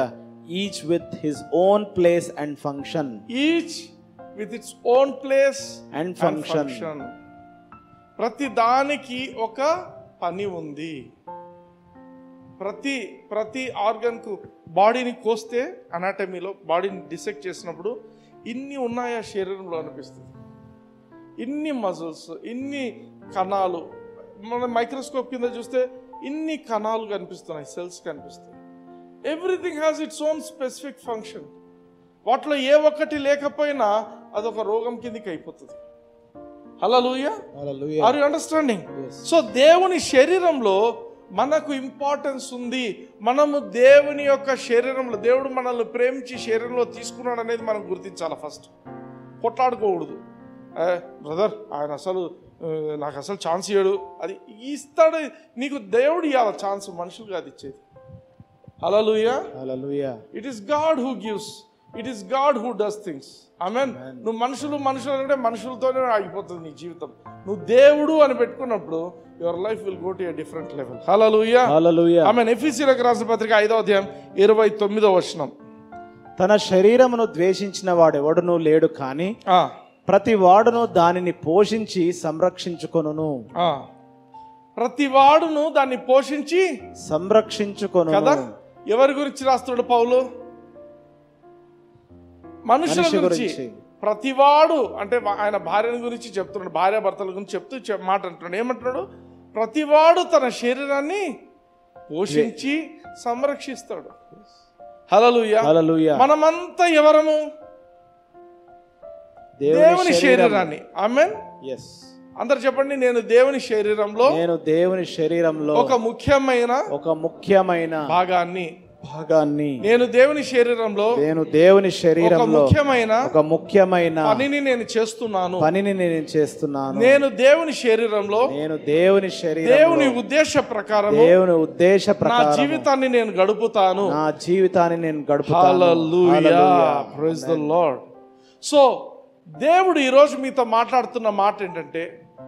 each with his own place and function. Each with its own place And function. ప్రతి దానికి ఒక పని ఉంది ప్రతి ప్రతి ఆర్గన్కు బాడీని కోస్తే అనాటమీలో బాడీని డిసెక్ట్ చేసినప్పుడు ఇన్ని ఉన్నాయా శరీరంలో అనిపిస్తుంది ఇన్ని మజిల్స్ ఇన్ని కణాలు మన మైక్రోస్కోప్ కింద చూస్తే ఇన్ని కణాలు కనిపిస్తున్నాయి సెల్స్ కనిపిస్తాయి everything has its own specific function వాటిలో ఏ ఒక్కటి లేకపోయినా అదొక రోగం కిందికి అయిపోతుంది హలో Hallelujah. Are you understanding so దేవుని శరీరంలో మనకు ఇంపార్టెన్స్ ఉంది మనము దేవుని యొక్క శరీరంలో దేవుడు మనల్ని ప్రేమించి శరీరంలో తీసుకున్నాడు అనేది మనం గుర్తించాలి ఫస్ట్ కొట్లాడుకోకూడదు బ్రదర్ ఆయన అసలు ఆ, నాకు అసలు ఛాన్స్ ఇయ్యడు అది ఇస్తాడు నీకు దేవుడు ఇవ్వాలి ఛాన్స్ మనుషులు కాదు ఇచ్చేది హలలుయా Hallelujah. It is God who gives it is God who does things mean నువ్వు మనుషులు మనుషులు అంటే మనుషులతోనే ఆగిపోతుంది నీ జీవితం నువ్వు దేవుడు అని పెట్టుకున్నప్పుడు your life will go to a different level hallelujah Hallelujah. ఆమె ఎఫీసీలకు రాసిన పత్రిక ఐదో అధ్యాయం ఇరవై తొమ్మిదో వచనం తన శరీరమును ద్వేషించిన వాడెవడునూ లేడు కానీ ఆ, ప్రతి వాడును దానిని పోషించి సంరక్షించుకొనును ఆ. ప్రతి వాడును దాన్ని పోషించి సంరక్షించుకొను కదా ఎవరి గురించి రాస్తున్నాడు పౌలు మనుషుల మనిషి గురించి గురించి. ప్రతివాడు అంటే వా- ఆయన భార్యను గురించి చెప్తున్నాడు భార్య భర్తల గురించి చెప్తూ చె- మాట అంటున్నాడు ఏమంటున్నాడు ప్రతివాడు తన శరీరాన్ని పోషించి సంరక్షిస్తాడు హలలుయ Hallelujah. మనమంతా ఎవరము దేవుని శరీరాన్ని ఆమెన్ ఎస్ అందరు చెప్పండి నేను దేవుని శరీరంలో నేను దేవుని శరీరంలో ఒక ముఖ్యమైన ఒక ముఖ్యమైన భాగాన్ని భాగాన్ని నేను దేవుని శరీరంలో నేను దేవుని ఒక శరీరంలో ముఖ్యమైన ఒక ముఖ్యమైన పనిని నేను చేస్తున్నాను పనిని నేను చేస్తున్నాను నేను దేవుని శరీరంలో నేను దేవుని శరీరం దేవుని ఉద్దేశ ప్రకారం దేవుని ఉద్దేశ నా ప్రకారం జీవితాన్ని నేను గడుపుతాను నా జీవితాన్ని నేను గడుపుతాను హల్లెలూయా Hallelujah. Praise the lord so దేవుడు ఈరోజు మీతో మాట్లాడుతున్న మాట ఏంటంటే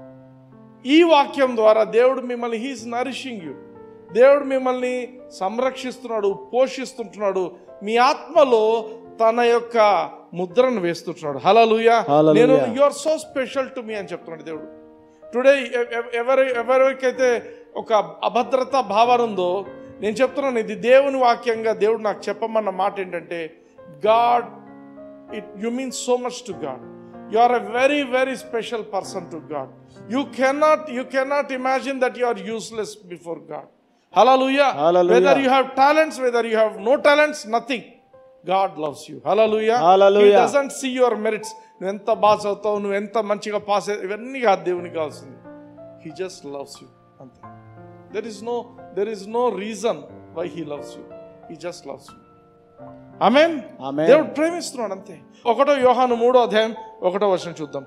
ఈ వాక్యం ద్వారా దేవుడు మిమ్మల్ని హీస్ నరిషింగ్ యూ దేవుడు మిమ్మల్ని సంరక్షిస్తున్నాడు పోషిస్తుంటున్నాడు మీ ఆత్మలో తన యొక్క ముద్రను వేస్తుంటున్నాడు హలలుయా Hallelujah. నేను you are so special to మీ అని చెప్తున్నాడు దేవుడు టుడే ఎవరి ఎవరికైతే ఒక అభద్రత భావన ఉందో నేను చెప్తున్నాను ఇది దేవుని వాక్యంగా దేవుడు నాకు చెప్పమన్న మాట ఏంటంటే God it you mean so much to God you are a very very special person to God you cannot you cannot imagine that you are useless before God hallelujah Hallelujah. Whether you have talents whether you have no talents nothing God loves you hallelujah Hallelujah. Doesn't see your merits నువ్వు ఎంత బాగా చదువుతావు నువ్వు ఎంత మంచిగా pass ఇవన్నీ కాదు దేవునికి కావాల్సింది హీ జస్ట్ లవ్స్ యూ అంతే there is no there is no reason why he loves you he just loves you amen Amen. దేవుడు ప్రేమిస్తున్నాడు అంతే ఒకటో యోహాను మూడో అధ్యాయం ఒకటో వర్షం చూద్దాం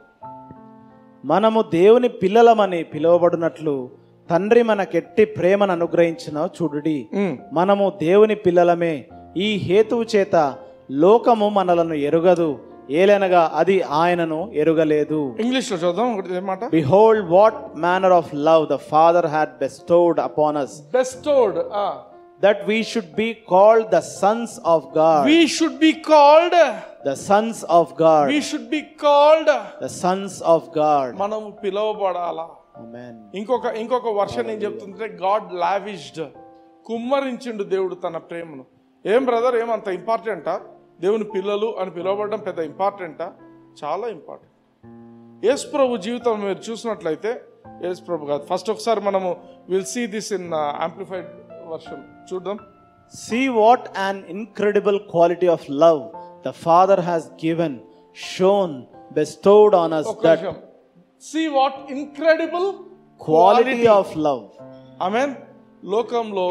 మనము దేవుని పిల్లలమని పిలువబడినట్లు తండ్రి మనకెట్టి ప్రేమను అనుగ్రహించిన చూడుడి మనము దేవుని పిల్లలమే ఈ హేతువు చేత లోకము మనలను ఎరుగదు ఏలనగా అది ఆయనను ఎరుగలేదు ఇంగ్లీష్ లో చూద్దాం ఒకటి ఏమాట behold what manner of love the Father had bestowed upon us bestowed that we should be called the sons of God we should be called the sons of God we should be called the sons of God మనము పిలువబడాలా ఇంకొక ఇంకొక version ఏం చెప్తుందంటే God లావిష్డ్ కుమ్మరించిండు దేవుడు తన ప్రేమను ఏం బ్రదర్ ఏమంత ఇంపార్టెంటా దేవుని పిల్లలు అని పిలువబడడం పెద్ద ఇంపార్టెంటా చాలా ఇంపార్టెంట్ యేసు ప్రభు జీవితం మీరు చూసినట్లయితే యేసు ప్రభు కాదు ఫస్ట్ ఒకసారి మనము will see this in amplified version చూద్దాం See what an incredible quality of love the Father has given, shown, bestowed on us ఒక that నిమిషం see what incredible quality of love. Mean లోకంలో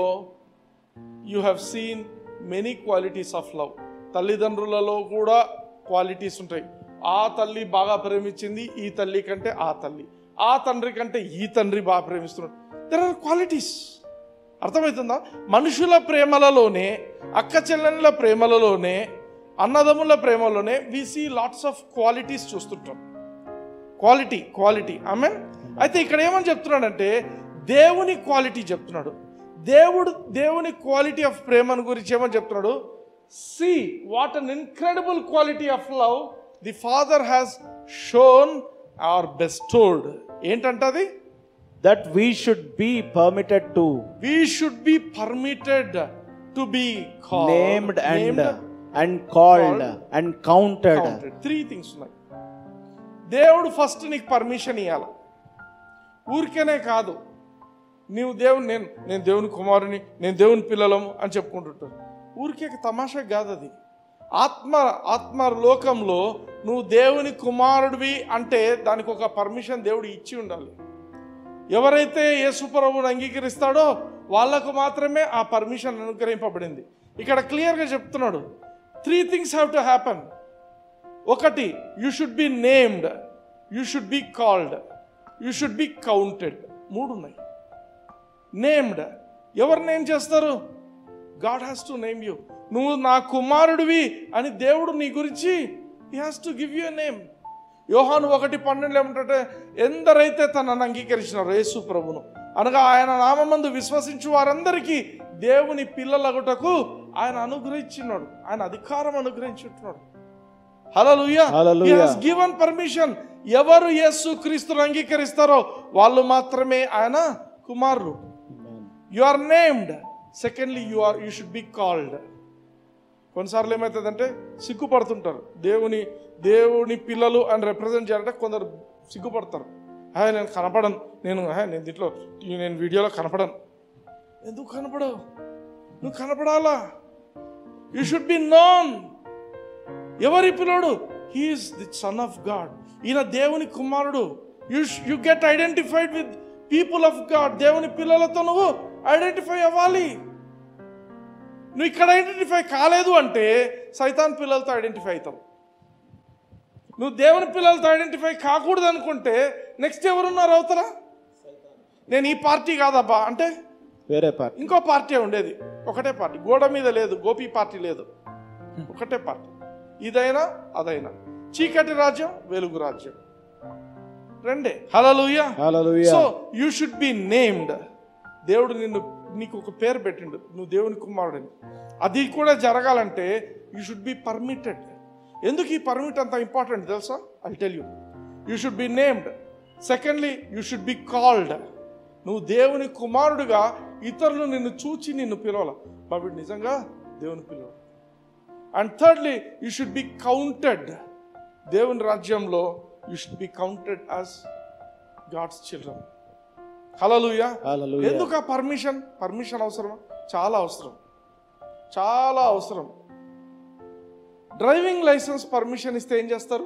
you have seen many qualities of love తల్లిదండ్రులలో కూడా qualities ఉంటాయి ఆ తల్లి బాగా ప్రేమించింది ఈ తల్లి కంటే ఆ తల్లి ఆ తండ్రి కంటే ఈ తండ్రి బాగా ప్రేమిస్తున్నాడు దెర్ ఆర్ క్వాలిటీస్ అర్థమవుతుందా మనుషుల ప్రేమలలోనే అక్క చెల్లెళ్ళ ప్రేమలలోనే అన్నదమ్ముల ప్రేమలోనే we see lots of qualities చూస్తుంటాం క్వాలిటీ క్వాలిటీ ఆమె అయితే ఇక్కడ ఏమని చెప్తున్నాడంటే దేవుని క్వాలిటీ చెప్తున్నాడు దేవుడు దేవుని క్వాలిటీ ఆఫ్ ప్రేమను గురించి ఏమని చెప్తున్నాడు See what an incredible quality of love the Father has shown or bestowed. ఏంటంటది that we should be permitted to we should be permitted to be called named and named, and called called, and counted counted. Three things ఉన్నాయి దేవుడు first నీకు permission ఇవ్వాల ఊరికేనే కాదు నీవు దేవుని నేను నేను దేవుని కుమారుని నేను దేవుని పిల్లలము అని చెప్పుకుంటుంటారు ఊరికే తమాషా కాదు అది ఆత్మ ఆత్మ లోకంలో నువ్వు దేవుని కుమారుడివి అంటే దానికి ఒక పర్మిషన్ దేవుడు ఇచ్చి ఉండాలి ఎవరైతే యేసుప్రభుని అంగీకరిస్తాడో వాళ్ళకు మాత్రమే ఆ పర్మిషన్ అనుగ్రహింపబడింది ఇక్కడ క్లియర్గా చెప్తున్నాడు three things have to happen ఒకటి you should be named you should be called you should be counted మూడు ఉన్నాయి నేమ్డ్ ఎవరు నేమ్ చేస్తారు God has to name you నువ్వు నా కుమారుడివి అని దేవుడు నీ గురించి he has to give you name Yohanu ఒకటి పన్నెండు ఏమంటే ఎందరైతే తనను అంగీకరించినారు యేసు ప్రభును అనగా ఆయన నామందు విశ్వసించు వారందరికీ దేవుని పిల్లలగుటకు ఆయన అనుగ్రహించినాడు ఆయన అధికారం అనుగ్రహించుంటున్నాడు హల్లెలూయా Hallelujah. హి గివెన్ పర్మిషన్ ఎవరు యేసు క్రీస్తును అంగీకరిస్తారో వాళ్ళు మాత్రమే ఆయన కుమారులు you are named secondly you are you should be called కొన్నిసార్లు ఏమవుతుందంటే సిగ్గుపడుతుంటారు దేవుని దేవుని పిల్లలు అని రిప్రజెంట్ చేయాలంటే కొందరు సిగ్గుపడతారు హాయ్ నేను కనపడను నేను హాయ్ నేను దీంట్లో నేను వీడియోలో కనపడను ఎందుకు కనపడవు నువ్వు కనపడాలా యూ షుడ్ బి నోన్ ఎవరి పిల్లోడు he's the son of God ఈయన దేవుని కుమారుడు you you get identified with people of God దేవుని పిల్లలతో నువ్వు ఐడెంటిఫై అవ్వాలి నువ్వు ఇక్కడ ఐడెంటిఫై కాలేదు అంటే సైతాన్ పిల్లలతో ఐడెంటిఫై అవుతావు నువ్వు దేవుని పిల్లలతో ఐడెంటిఫై కాకూడదు అనుకుంటే నెక్స్ట్ ఎవరున్నారు అవతల నేను ఈ పార్టీ కాదబ్బా అంటే వేరే పార్టీ ఇంకో పార్టీ ఉండేది ఒకటే పార్టీ గోడ మీద లేదు గోపి పార్టీ లేదు ఒకటే పార్టీ ఇదైనా అదైనా చీకటి రాజ్యం వెలుగు రాజ్యం రెండే hallelujah hallelujah so you should be named దేవుడు నిన్ను నీకు ఒక పేరు పెట్టిండు నువ్వు దేవుని కుమారుడని అది కూడా జరగాలంటే యూ షుడ్ బి పర్మిటెడ్ ఎందుకు ఈ పర్మిట్ అంత ఇంపార్టెంట్ తెలుసా I tell you you should be named secondly you should be called నువ్వు దేవుని కుమారుడుగా ఇతరులు నిన్ను చూచి నిన్ను పిలవాల మా వీడు నిజంగా దేవుని పిలవాలి and thirdly you should be counted దేవుని రాజ్యంలో you should be counted as God's children hallelujah hallelujah ఎందుకు ఆ పర్మిషన్ పర్మిషన్ అవసరమా చాలా అవసరం చాలా అవసరం డ్రైవింగ్ లైసెన్స్ పర్మిషన్ ఇస్తే ఏం చేస్తారు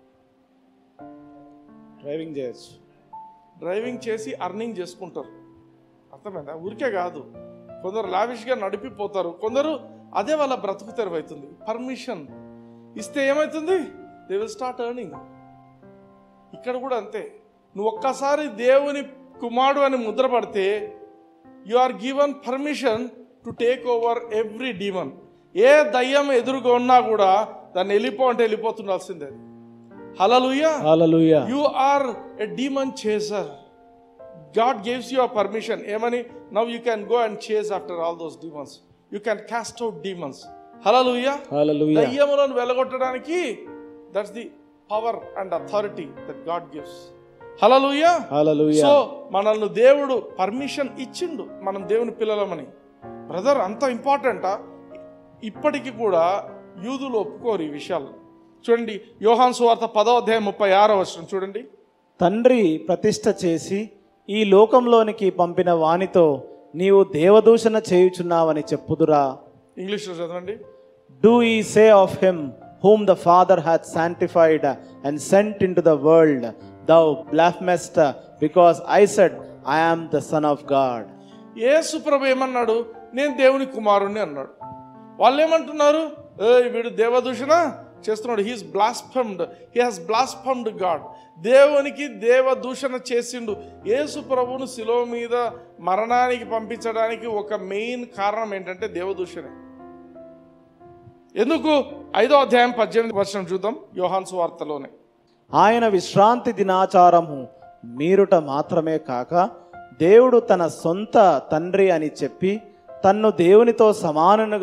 డ్రైవింగ్ చేయొచ్చు డ్రైవింగ్ చేసి అర్నింగ్ చేసుకుంటారు అర్థమైందా ఊరికే కాదు కొందరు లావిష్గా నడిపిపోతారు కొందరు అదే వాళ్ళ బ్రతుకు తెరవైతుంది పర్మిషన్ ఇస్తే ఏమవుతుంది దే విల్ స్టార్ట్ ఎర్నింగ్ ఇక్కడ కూడా అంతే నువ్వు ఒక్కసారి దేవుని కుమారుడు అని ముద్ర పడితే you are given permission to take over every demon ఏ దయ్యం ఎదురుగా ఉన్నా కూడా దాన్ని వెళ్ళిపో అంటే వెళ్ళిపోతుండాల్సిందే hallelujah hallelujah you are a demon chaser God gives you permission ఏమని now you can go and chase after all those demons you can cast out demons hallelujah hallelujah దయ్యములను వెలగొట్టడానికి that's the power and authority that God gives hallelujah hallelujah so మనల్ని దేవుడు permission ఇచ్చిండు మనం దేవుని పిల్లలమని brother అంత ఇంపార్టెంటా ఇప్పటికి కూడా యూదులు ఒప్పుకోరు ఈ విషయాలు చూడండి యోహాన్ సువార్త పదో అధ్యాయం ముప్పై ఆరో వచ్చిన చూడండి తండ్రి ప్రతిష్ఠ చేసి ఈ లోకంలోనికి పంపిన వానితో నీవు దేవదూషణ చేయుచున్నావని చెప్పుదురా ఇంగ్లీష్లో చదవండి do ye say of him whom the Father hath sanctified and sent into the world thou blasphemest because I said I am the Son of God Yesu ప్రభు ఏమన్నాడు నేను దేవుని కుమారుణ్ణి అన్నాడు వాళ్ళు ఏమంటున్నారు ఏ వీడు దేవదూషణ చేస్తున్నాడు he's blasphemed he has blasphemed God దేవునికి దేవదూషణ చేసిండు యేసు ప్రభువును శిలో మీద మరణానికి పంపించడానికి ఒక మెయిన్ కారణం ఏంటంటే దేవదూషణే ఎందుకు ఐదో అధ్యాయం పద్దెనిమిది వర్షం చూద్దాం యోహాన్ సువార్తలోనే ఆయన విశ్రాంతి దినాచారము మీరుట మాత్రమే కాక దేవుడు తన సొంత తండ్రి అని చెప్పి తన్ను దేవునితో సమానుగా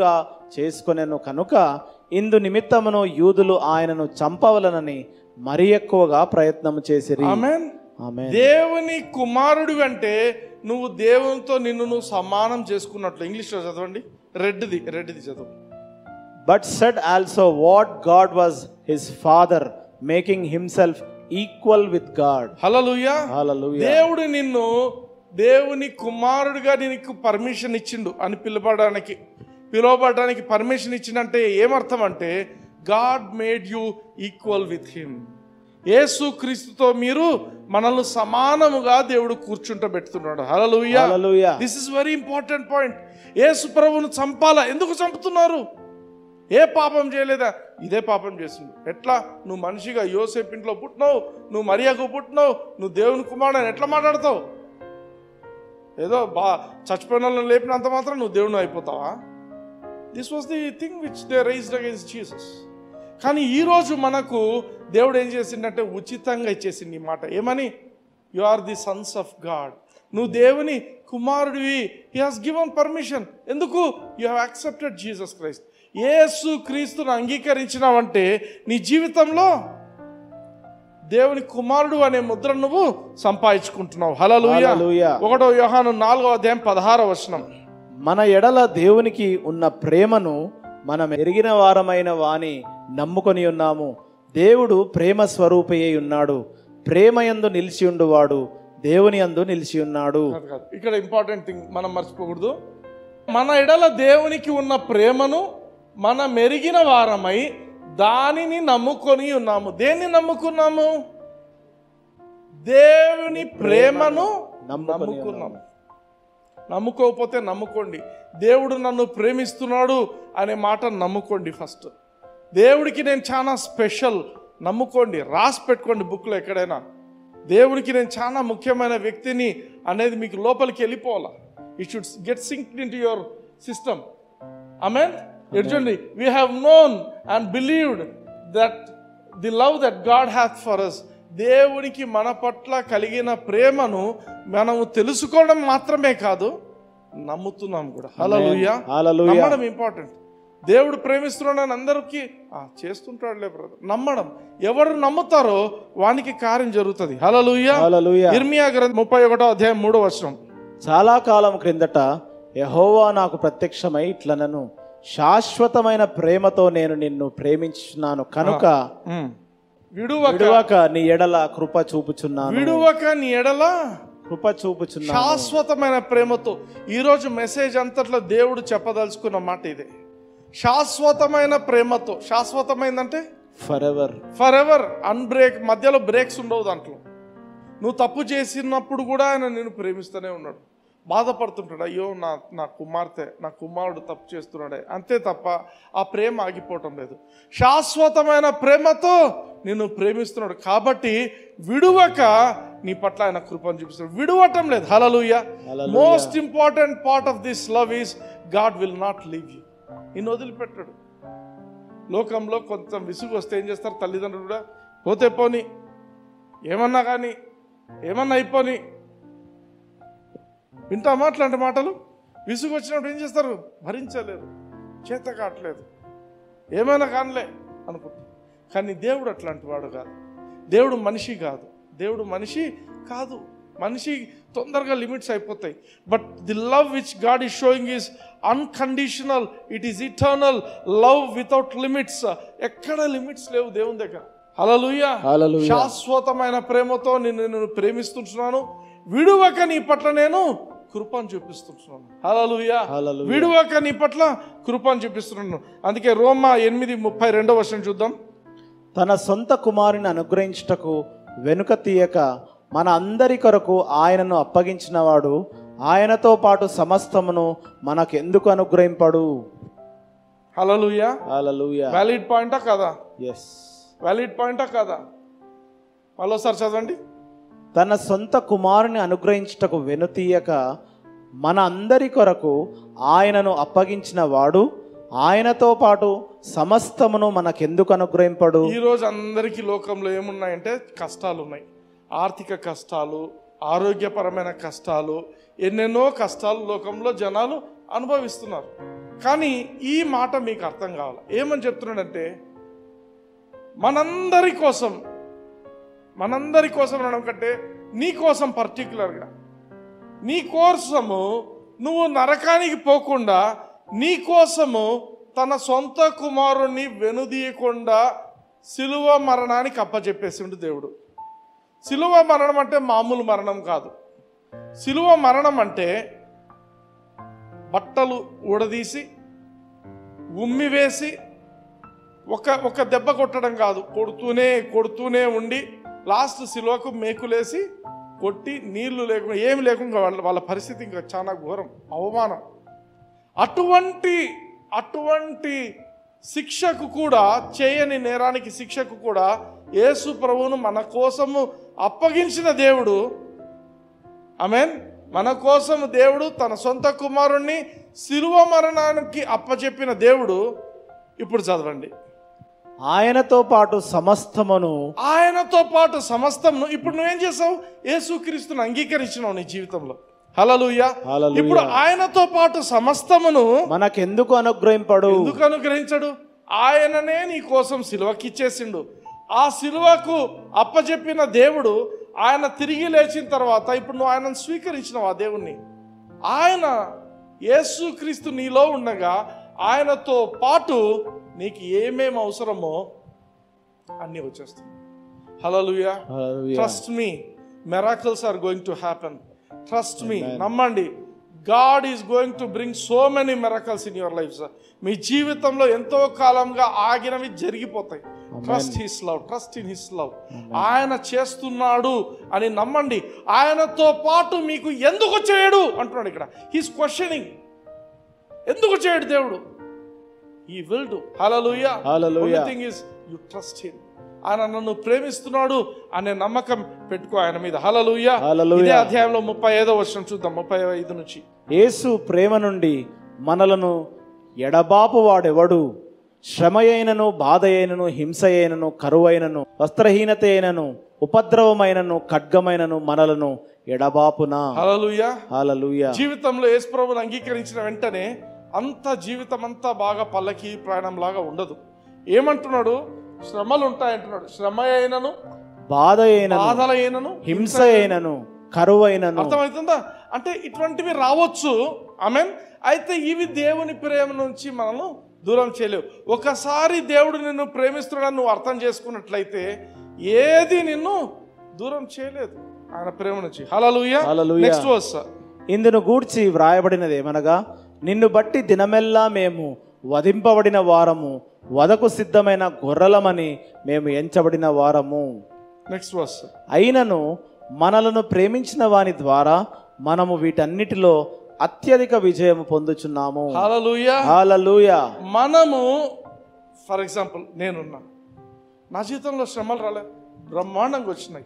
చేసుకొనెను కనుక ఇందు నిమిత్తమును యూదులు ఆయనను చంపవలనని మరి ఎక్కువగా ప్రయత్నం చేసిరి ఆమెన్ ఆమె దేవుని కుమారుడు అంటే నువ్వు దేవునితో నిన్ను నువ్వు సమానం చేసుకున్నట్లు ఇంగ్లీష్లో చదవండి రెడ్ది రెడ్ది చదువు but said also what God was his father making himself equal with God hallelujah hallelujah దేవుడు నిన్ను దేవుని కుమారుడిగా నీకు పర్మిషన్ ఇచ్చిండు అని పిలవడానికి పిలువబడడానికి పర్మిషన్ ఇచ్చిందంటే ఏమర్థం అంటే God made you equal with him Yesu క్రీస్తుతో మీరు మనల్ని సమానముగా దేవుడు కూర్చుంటబెడుతున్నాడు hallelujah hallelujah this is very important point Yesu ప్రభువును చంపాలా ఎందుకు చంపుతున్నారు ఏ పాపం చేయలేదా ఇదే పాపం చేసిండు ఎట్లా నువ్వు మనిషిగా యోసేపు ఇంట్లో పుట్టినావు నువ్వు మరియకు పుట్టినావు నువ్వు దేవుని కుమారుడు ఎట్లా మాట్లాడతావు ఏదో బా చచ్చిపోయిన వాళ్ళని లేపినంత మాత్రం నువ్వు దేవుని అయిపోతావా this was the thing which they raised against Jesus కానీ ఈరోజు మనకు దేవుడు ఏం చేసిండంటే ఉచితంగా ఇచ్చేసింది ఈ మాట ఏమని you are the sons of God నువ్వు దేవుని కుమారుడివి హీ హాస్ గివన్ పర్మిషన్ ఎందుకు you have accepted Jesus Christ Yesu క్రీస్తును అంగీకరించినావంటే నీ జీవితంలో దేవుని కుమారుడు అనే ముద్ర నువ్వు సంపాదించుకుంటున్నావు హలలుయ హల్లెలూయా. ఒకటో యోహాను నాలుగో అధ్యాయం పదహారో వచనం మన ఎడల దేవునికి ఉన్న ప్రేమను మనం ఎరిగిన వారమైన వాని నమ్ముకొని ఉన్నాము దేవుడు ప్రేమ స్వరూపి అయి ఉన్నాడు ప్రేమయందు నిలిచి ఉండువాడు దేవుని యందు నిలిచి ఉన్నాడు కాదు కాదు ఇక్కడ ఇంపార్టెంట్ థింగ్ మనం మర్చిపోకూడదు మన ఎడల దేవునికి ఉన్న ప్రేమను మన మెరిగిన వారమై దానిని నమ్ముకొని ఉన్నాము దేన్ని నమ్ముకున్నాము దేవుని ప్రేమను నమ్ముకొని నమ్ముకున్నాము నమ్ముకోకపోతే నమ్ముకోండి దేవుడు నన్ను ప్రేమిస్తున్నాడు అనే మాట నమ్ముకోండి ఫస్ట్ దేవుడికి నేను చాలా స్పెషల్ నమ్ముకోండి రాసి పెట్టుకోండి బుక్లో ఎక్కడైనా దేవుడికి నేను చాలా ముఖ్యమైన వ్యక్తిని అనేది మీకు లోపలికి వెళ్ళిపోవాలా it should get sink into your system amen చూడండి we have known and believed that the love that God hath for us దేవునికి మన పట్ల కలిగిన ప్రేమను మనము తెలుసుకోవడం మాత్రమే కాదు నమ్ముతున్నాం కూడా హల్లెలూయా హల్లెలూయా. నమ్మడం ఇంపార్టెంట్ దేవుడు ప్రేమిస్తున్నాడని అందరికీ "ఆ, చేస్తుంటాడులే బ్రదర్ నమ్మడం ఎవరు నమ్ముతారో వానికి కార్యం జరుగుతుంది హల్లెలూయా హల్లెలూయా. ఇర్మియా గ్రంథం ముప్పై ఒకటో అధ్యాయం మూడో వచనం చాలా కాలం క్రిందట యహోవా నాకు ప్రత్యక్షమై ఇట్లనను శాశ్వతమైన ప్రేమతో నేను నిన్ను ప్రేమించున్నాను కనుక విడువక విడువక నీ ఎడల కృప చూపుచున్నాను విడువక నీ ఎడల కృప చూపుచున్నాను శాశ్వతమైన ప్రేమతో ఈరోజు మెసేజ్ అంతట్లో దేవుడు చెప్పదలుచుకున్న మాట ఇదే శాశ్వతమైన ప్రేమతో శాశ్వతమైందంటే for ever for ever unbreak మధ్యలో బ్రేక్స్ ఉండవు దాంట్లో నువ్వు తప్పు చేసినప్పుడు కూడా ఆయన నేను ప్రేమిస్తూనే ఉన్నాడు బాధపడుతుంటాడు అయ్యో నా నా కుమార్తె నా కుమారుడు తప్పు చేస్తున్నాడే అంతే తప్ప ఆ ప్రేమ ఆగిపోవటం లేదు శాశ్వతమైన ప్రేమతో నిన్ను ప్రేమిస్తున్నాడు కాబట్టి విడువక నీ పట్ల ఆయన కృపను చూపిస్తున్నాడు విడువటం లేదు hallelujah hallelujah. Most important part of this love is God will not leave you నిన్ను వదిలిపెట్టాడు లోకంలో కొంచెం విసుగు వస్తే ఏం చేస్తారు తల్లిదండ్రులు కూడా పోతే పోని ఏమన్నా కానీ ఏమన్నా అయిపోని వింటామా అట్లాంటి మాటలు విసుగు వచ్చినప్పుడు ఏం చేస్తారు భరించలేరు చేత కావట్లేదు ఏమైనా కానిలే అనుకుంటారు కానీ దేవుడు అట్లాంటి వాడు కాదు దేవుడు మనిషి కాదు దేవుడు మనిషి కాదు మనిషి తొందరగా లిమిట్స్ అయిపోతాయి but the love which God is showing is unconditional it is eternal love without limits ఎక్కడ లిమిట్స్ లేవు దేవుని దగ్గర హల్లెలూయా హల్లెలూయా. శాశ్వతమైన ప్రేమతో నిన్ను నేను ప్రేమిస్తుంటున్నాను విడువక నీ పట్ల నేను కృపను చూపిస్తుంటున్నాను హల్లెలూయా హల్లెలూయా. విడువక నీ పట్ల కృపను చూపిస్తున్నాను అందుకే రోమా ఎనిమిది ముప్పై రెండో వర్షం చూద్దాం తన సొంత కుమారుని అనుగ్రహించుటకు వెనుక తీయక మన అందరి కొరకు ఆయనను అప్పగించినవాడు ఆయనతో పాటు సమస్తమును మనకెందుకు అనుగ్రహింపడు హల్లెలూయా హల్లెలూయా వ్యాలిడ్ పాయింటా కదా ఎస్ వ్యాలిడ్ పాయింటా కదా మళ్ళీసారి చదవండి తన సొంత కుమారుని అనుగ్రహించుటకు వెనుతీయక మన అందరి కొరకు ఆయనను అప్పగించిన వాడు ఆయనతో పాటు సమస్తమును మనకెందుకు అనుగ్రహింపడు ఈ రోజు అందరికీ లోకంలో ఏమున్నాయంటే కష్టాలు ఉన్నాయి ఆర్థిక కష్టాలు ఆరోగ్యపరమైన కష్టాలు ఎన్నెన్నో కష్టాలు లోకంలో జనాలు అనుభవిస్తున్నారు కానీ ఈ మాట మీకు అర్థం కావాలి ఏమని చెప్తున్నాడంటే మనందరి కోసం మనందరి కోసం అనడం కంటే నీ కోసం పర్టికులర్గా నీ కోసము నువ్వు నరకానికి పోకుండా నీ కోసము తన సొంత కుమారుణ్ణి వెనుదీయకుండా సిలువ మరణానికి అప్పచెప్పేసిండు దేవుడు సిలువ మరణం అంటే మామూలు మరణం కాదు సిలువ మరణం అంటే బట్టలు ఊడదీసి ఉమ్మివేసి ఒక ఒక దెబ్బ కొట్టడం కాదు కొడుతూనే కొడుతూనే ఉండి లాస్ట్ సిలువకు మేకులేసి కొట్టి నీళ్లు లేకుండా ఏమి లేకుండా వాళ్ళ వాళ్ళ పరిస్థితి ఇంకా చాలా ఘోరం అవమానం అటువంటి అటువంటి శిక్షకు కూడా చేయని నేరానికి శిక్షకు కూడా యేసు ప్రభువును మన కోసము అప్పగించిన దేవుడు ఆమెన్ మన కోసం దేవుడు తన సొంత కుమారుణ్ణి శిలువ మరణానికి అప్పచెప్పిన దేవుడు ఇప్పుడు చదవండి ఆయనతో పాటు సమస్తమును ఆయనతో పాటు సమస్తంను ఇప్పుడు నువ్వేం చేసావు యేసుక్రీస్తుని అంగీకరించినావు నీ జీవితంలో హలలుయ హల్లెలూయా. ఇప్పుడు ఆయనతో పాటు సమస్తమును మనకెందుకు అనుగ్రహింపడు ఎందుకు అనుగ్రహించడు ఆయననే నీ కోసం సిలువకి ఇచ్చేసిండు ఆ సిలువకు అప్పచెప్పిన దేవుడు ఆయన తిరిగి లేచిన తర్వాత ఇప్పుడు నువ్వు ఆయనను స్వీకరించినావు ఆ దేవుణ్ణి ఆయన యేసుక్రీస్తు నీలో ఉండగా ఆయనతో పాటు నీకు ఏమేమి అవసరమో అన్నీ వచ్చేస్తాయి hallelujah hallelujah. Trust me miracles are going to happen trust me నమ్మండి God is going to bring so many miracles in your life sir మీ జీవితంలో ఎంతో కాలంగా ఆగినవి జరిగిపోతాయి trust his love trust in his love ఆయన చేస్తున్నాడు అని నమ్మండి ఆయనతో పాటు మీకు ఎందుకు చేయడు అంటున్నాడు ఇక్కడ హీస్ క్వశ్చనింగ్ ఎందుకు చేయడు దేవుడు he will do hallelujah Hallelujah. Thing is you trust him ఆయన నన్ను ప్రేమిస్తున్నాడు అనే నమ్మకం పెట్టుకో ఆయన మీద హలలుయ Hallelujah. ఇదే అధ్యాయంలో ముప్పై ఐదో వర్షం చూద్దాం ముప్పై ఐదు నుంచి యేసు ప్రేమ నుండి మనలను ఎడబాపు వాడెవడు శ్రమ అయినను బాధ అయినను హింస అయినను కరువైనను వస్త్రహీనత అయినను ఉపద్రవమైనను ఖడ్గమైనను మనలను ఎడబాపునా హలలుయ హాలలుయ జీవితంలో యేసు ప్రభువుని అంగీకరించిన వెంటనే అంత జీవితం అంతా బాగా పల్లకి ప్రయాణం లాగా ఉండదు ఏమంటున్నాడు శ్రమలు ఉంటాయంటున్నాడు శ్రమ అయినను బాధ అయినను బాధల అయినను హింస అయినను కరువైనను అర్థమవుతుందా అంటే ఇటువంటివి రావచ్చు ఆమెన్ అయితే ఇవి దేవుని ప్రేమ నుంచి మనల్ని దూరం చేయలేవు ఒకసారి దేవుడు నిన్ను ప్రేమిస్తున్నాడని నువ్వు అర్థం చేసుకున్నట్లయితే ఏది నిన్ను దూరం చేయలేదు ఆయన ప్రేమ నుంచి హలలుయ హల్లెలూయా. నెక్స్ట్ వర్స్ ఇందును గూర్చి వ్రాయబడినది ఏమనగా నిన్ను బట్టి దినమెల్లా మేము వధింపబడిన వారము వదకు సిద్ధమైన గొర్రెలమని మేము ఎంచబడిన వారము నెక్స్ట్ వర్స్ అయినను మనలను ప్రేమించిన వాని ద్వారా మనము వీటన్నిటిలో అత్యధిక విజయం పొందుచున్నాము హలలుయ హాలూయ మనము ఫర్ ఎగ్జాంపుల్ నేనున్నా నా జీవితంలో శ్రమలు రాలే బ్రహ్మాండంగా వచ్చినాయి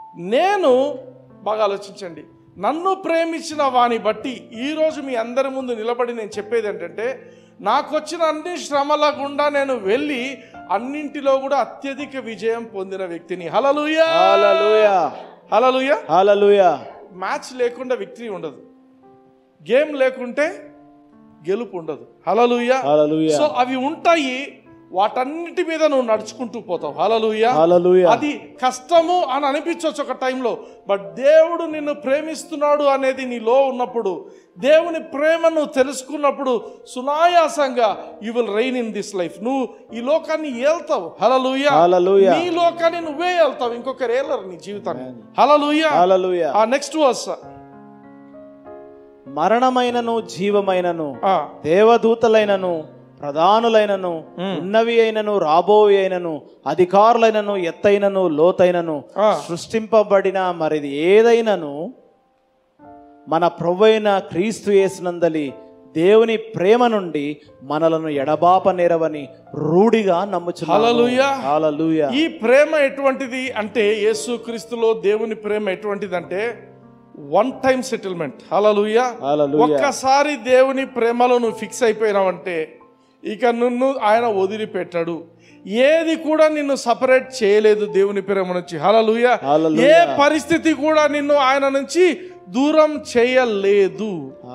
నేను బాగా ఆలోచించండి నన్ను ప్రేమించిన వాని బట్టి ఈరోజు మీ అందరి ముందు నిలబడి నేను చెప్పేది ఏంటంటే నాకు వచ్చిన అన్ని శ్రమల గుండా నేను వెళ్ళి అన్నింటిలో కూడా అత్యధిక విజయం పొందిన వ్యక్తిని hallelujah hallelujah hallelujah hallelujah match లేకుండా విక్టరీ ఉండదు గేమ్ లేకుంటే గెలుపు ఉండదు హలలుయ హాలూయ సో అవి ఉంటాయి వాటన్నిటి మీద నువ్వు నడుచుకుంటూ పోతావు హలలుయ హాలూయ అది కష్టము అని అనిపించవచ్చు ఒక టైంలో బట్ దేవుడు నిన్ను ప్రేమిస్తున్నాడు అనేది నీలో ఉన్నప్పుడు దేవుని ప్రేమ నువ్వు తెలుసుకున్నప్పుడు సునాయాసంగా you will reign in this life నువ్వు ఈ లోకాన్ని ఏల్తావు హలలుయ హల్లెలూయా. నీ లోకాన్ని నువ్వే ఏల్తావు ఇంకొకరు ఏలరు నీ జీవితాన్ని హలలుయ హాలూయ ఆ నెక్స్ట్ వర్స్ మరణమైనను జీవమైనను ఆ దేవదూతలైనను ప్రధానులైనను ఉన్నవి అయినను రాబోవి అయినను అధికారులైనను ఎత్తైనను లోతైనను ఆ. సృష్టింపబడిన మరిది ఏదైనను మన ప్రభువైన క్రీస్తు యేసునందలి దేవుని ప్రేమ నుండి మనలను ఎడబాప నేరవని రూఢిగా హల్లెలూయా. నమ్ముచున్నాను ఈ ప్రేమ ఎటువంటిది అంటే యేసు క్రీస్తులో దేవుని ప్రేమ ఎటువంటిది అంటే one time settlement hallelujah hallelujah. ఒక్కసారి దేవుని ప్రేమలో నువ్వు ఫిక్స్ అయిపోయినావంటే ఇక నిన్ను ఆయన వదిలిపెట్టాడు ఏది కూడా నిన్ను సపరేట్ చేయలేదు దేవుని ప్రేమ నుంచి హలలుయ హల్లెలూయా. ఏ పరిస్థితి కూడా నిన్ను ఆయన నుంచి దూరం చేయలేదు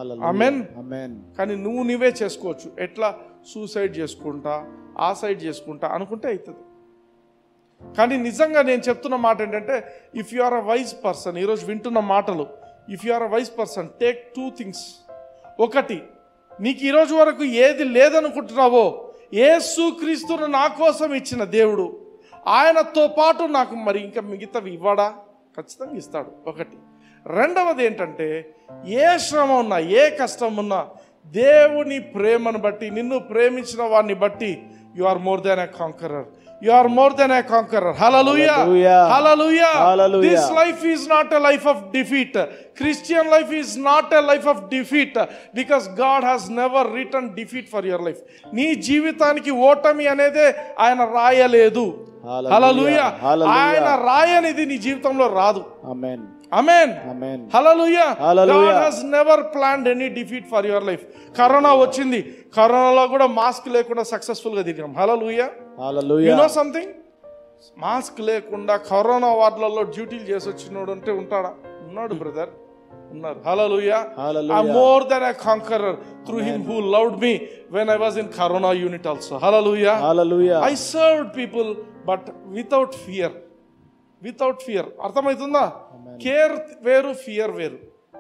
Amen. అమెన్ కానీ నువ్వు నువ్వే చేసుకోవచ్చు ఎట్లా సూసైడ్ చేసుకుంటా ఆ సైడ్ చేసుకుంటా అనుకుంటే అవుతుంది కానీ నిజంగా నేను చెప్తున్న మాట ఏంటంటే if you are a wise person ఈరోజు వింటున్న మాటలు if you are a wise person take two things ఒకటి నీకు ఈరోజు వరకు ఏది లేదనుకుంటున్నావో ఏసుక్రీస్తును నా కోసం ఇచ్చిన దేవుడు ఆయనతో పాటు నాకు మరి ఇంకా మిగతావి ఇవ్వడా ఖచ్చితంగా ఇస్తాడు ఒకటి రెండవది ఏంటంటే ఏ శ్రమ ఉన్నా ఏ కష్టం ఉన్నా దేవుని ప్రేమను బట్టి నిన్ను ప్రేమించిన వాడిని బట్టి you are more then a conqueror you are more then a conqueror hallelujah Hallelujah. Hallelujah Hallelujah. This life is not a life of defeat Christian life is not a life of defeat because God has never return defeat for your life నీ జీవితానికి ఓటమి అనేదే ఆయన రాయలేదు Hallelujah. హలలుయా Hallelujah. ఆయన రాయనిది నీ జీవితంలో రాదు amen amen amen hallelujah Hallelujah. God has never planned any defeat for your life corona వచ్చింది కరోనాలో కూడా మాస్క్ లేకుండా సక్సెస్ఫుల్ గా తిరిగాం హలలుయా you hallelujah know something mask లేకుండా కరోనా వార్డులలో డ్యూటీలు చేసి వచ్చినోడు అంటే ఉంటాడా ఉన్నాడు బ్రదర్ ఉన్నారు హలలుయా Hallelujah. I more than I conqueror through him who loved me when I was in corona unit also hallelujah hallelujah I served people but without fear without fear అర్థమవుతుందా కేర్ వేరు ఫియర్ వేరు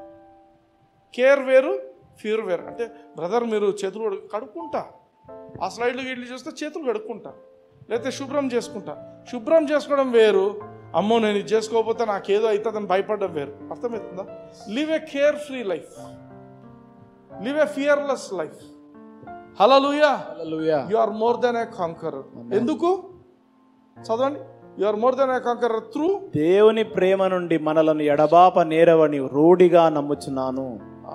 care వేరు fear వేరు అంటే brother మీరు చేతులు కడు- కడుక్కుంటా ఆ స్లైడ్లు గిడ్లు చూస్తే చేతులు కడుక్కుంటా లేకపోతే శుభ్రం చేసుకుంటా శుభ్రం చేసుకోవడం వేరు అమ్మో నేను ఇది చేసుకోకపోతే నాకేదో అవుతుందని భయపడడం వేరు అర్థమవుతుందా live a carefree life live a fearless life hallelujah hallelujah you are more than a conqueror ఎందుకు చదవండి you are more than a conqueror through దేవుని ప్రేమ నుండి మనలను ఎడబాప నేరవని రూఢిగా నమ్ముచున్నాను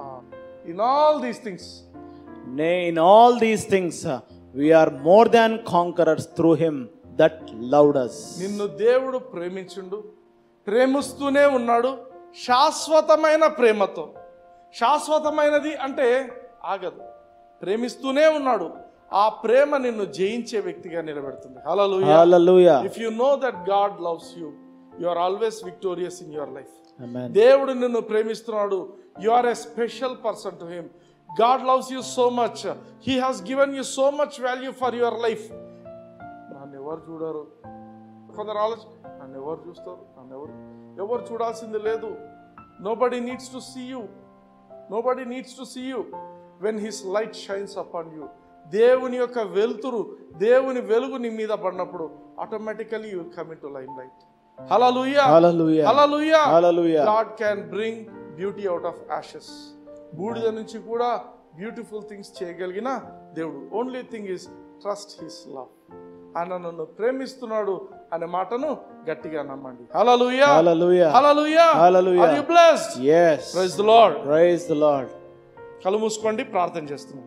ఇన్ ఆల్ దీస్ థింగ్స్ నే in all these things we are more than conquerors through him that loved us నిన్ను దేవుడు ప్రేమించుండు ప్రేమిస్తూనే ఉన్నాడు శాశ్వతమైన ప్రేమతో శాశ్వతమైనది అంటే ఆగదు ప్రేమిస్తూనే ఉన్నాడు ఆ ప్రేమ నిన్ను జయించే వ్యక్తిగా నిలబెడుతుంది hallelujah hallelujah if you know that God loves you you are always victorious in your life amen దేవుడు నిన్ను ప్రేమిస్తున్నాడు you are a special person to him God loves you so much he has given you so much value for your life నన్ను ఎవరు చూడరు కొందరు ఆలోచన నన్ను ఎవరు చూస్తారు నన్ను ఎవరు ఎవరు చూడాల్సింది లేదు nobody needs to see you nobody needs to see you when his light shines upon you దేవుని యొక్క వెలుతురు దేవుని వెలుగు నీ మీద పడినప్పుడు automatically you come into limelight hallelujah hallelujah hallelujah hallelujah God can bring beauty out of ashes బూడిద నుంచి కూడా బ్యూటిఫుల్ థింగ్స్ చేయగలిగిన దేవుడు only thing is trust his love ఆయన నన్ను ప్రేమిస్తున్నాడు అనే మాటను గట్టిగా నమ్మండి hallelujah hallelujah hallelujah Hallelujah. Are you blessed yes praise the lord praise the lord కళ్ళు మూసుకోండి ప్రార్థన చేస్తున్నాం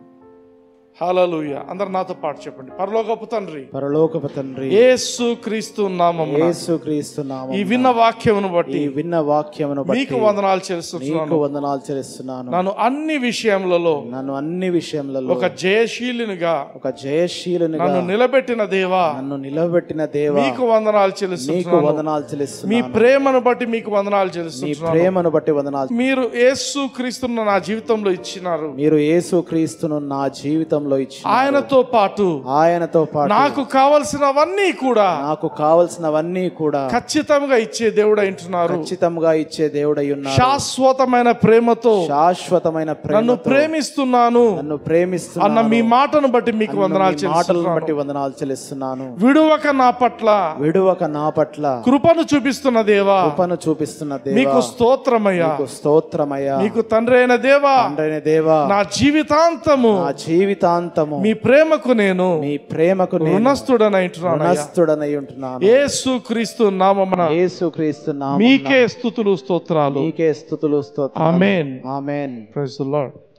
హలలుయా అందరు నాతో పాటు చెప్పండి పరలోకపు తండ్రి పరలోకపు తండ్రి యేసు క్రీస్తు నామమున యేసు క్రీస్తు నామం ఈ విన్న వాక్యమును బట్టి ఈ విన్న వాక్యమును బట్టి మీకు వందనాలు చేస్తున్నాను నీకు వందనాలు చెల్లిస్తున్నాను నన్ను అన్ని విషయములలో నన్ను అన్ని విషయములలో ఒక జయశీలునిగా ఒక జయశీలునిగా నన్ను నిలబెట్టిన దేవా నన్ను నిలబెట్టిన దేవా మీకు వందనాలు నీకు చెల్లిస్తున్నాను వందనాలు మీ చెల్లిస్తున్నాను ప్రేమను బట్టి మీకు వందనాలు నీ చెల్లిస్తున్నాను ప్రేమను బట్టి వందనాలు మీరు యేసు క్రీస్తును నా జీవితంలో ఇచ్చినారు మీరు యేసు క్రీస్తును నా జీవితంలో ఇచ్చి ఆయనతో పాటు ఆయనతో పాటు నాకు కావలసినవన్నీ కూడా నాకు కావలసినవన్నీ కూడా ఖచ్చితంగా ఇచ్చే దేవుడు అంటున్నారు ఖచ్చితంగా ఇచ్చే దేవుడై ఉన్నారు శాశ్వతమైన ప్రేమతో శాశ్వతమైన నన్ను ప్రేమ ప్రేమిస్తున్నాను నన్ను ప్రేమిస్తున్న అన్న మీ మాటను బట్టి మీకు వందనాలు మాటలను చెల్లిస్తున్నాను బట్టి వందనాలు చెల్లిస్తున్నాను విడువక నా పట్ల విడువక నా పట్ల కృపను చూపిస్తున్న దేవా కృపను చూపిస్తున్న మీకు దేవా స్తోత్రమయ్యా నీకు స్తోత్రమయ్యా మీకు తండ్రి అయిన దేవా తండ్రైన దేవా నా జీవితాంతము నా జీవితాంతము మీ ప్రేమకు నేను మీ ప్రేమకు నేను రుణస్థుడనైంటున్నాను రుణస్థుడనై ఉంటున్నాను యేసు క్రీస్తు నామమున యేసు క్రీస్తు నామమున మీకే స్థుతులు స్తోత్రాలు నీకే స్థుతులు స్తోత్రం amen amen praise the lord